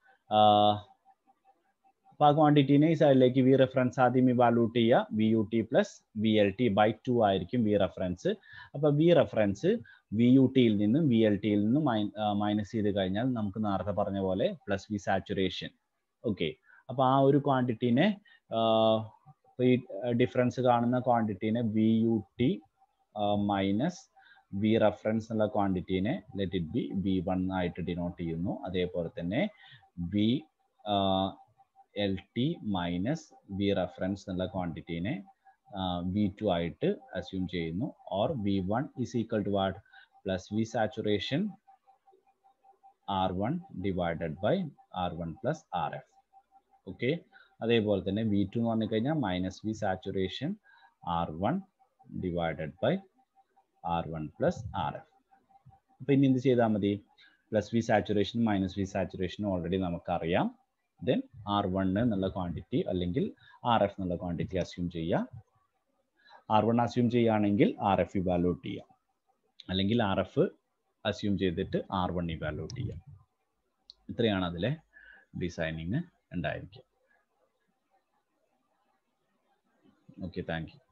അപ്പോൾ ആ ക്വാണ്ടിറ്റീനെ ഈ സൈഡിലേക്ക് വി റെഫറൻസ് ആദ്യം ഇവാലൂട്ട് ചെയ്യുക V U T plus V L T by two ആയിരിക്കും വി റെഫറൻസ് അപ്പോൾ വി റെഫറൻസ് വി യു ടിയിൽ നിന്നും വി എൽ ടിയിൽ നിന്നും മൈനസ് ചെയ്ത് കഴിഞ്ഞാൽ നമുക്ക് നേരത്തെ പറഞ്ഞ പോലെ പ്ലസ് വി സാച്ചുറേഷൻ ഓക്കെ അപ്പോൾ ആ ഒരു ക്വാണ്ടിറ്റീനെ ഈ ഡിഫറൻസ് കാണുന്ന ക്വാണ്ടിറ്റീനെ V U T minus V reference എന്നുള്ള ക്വാണ്ടിറ്റീനെ let it be V one ആയിട്ട് ഡിനോട്ട് ചെയ്യുന്നു അതേപോലെ തന്നെ V L T minus V reference എന്നുള്ള ക്വാണ്ടിറ്റീനെ വി ടു ആയിട്ട് അസ്യൂം ചെയ്യുന്നു or V one is equal to what plus V saturation R one divided by R one plus R F okay അതേപോലെ തന്നെ വി ടു എന്ന് പറഞ്ഞു കഴിഞ്ഞാൽ minus V saturation R one divided by R one plus R F അപ്പം ഇനി എന്ത് ചെയ്താൽ മതി plus V saturation minus V saturation already നമുക്കറിയാം ദെൻ ആർ വൺ എന്നുള്ള ക്വാണ്ടിറ്റി അല്ലെങ്കിൽ ആർ എഫ് എന്നുള്ള ക്വാണ്ടിറ്റി അസ്യൂം ചെയ്യുക ആർ വൺ അസ്യൂം ചെയ്യുകയാണെങ്കിൽ ആർ എഫ് ഇവാലുവേറ്റ് ചെയ്യാം അല്ലെങ്കിൽ ആർ എഫ് അസ്യൂം ചെയ്തിട്ട് ആർ വൺ ഇവാലുവേറ്റ് ചെയ്യാം ഇത്രയാണ് അതിലെ ഡിസൈനിങ് ഉണ്ടായിരിക്കുക ഓക്കെ താങ്ക് യു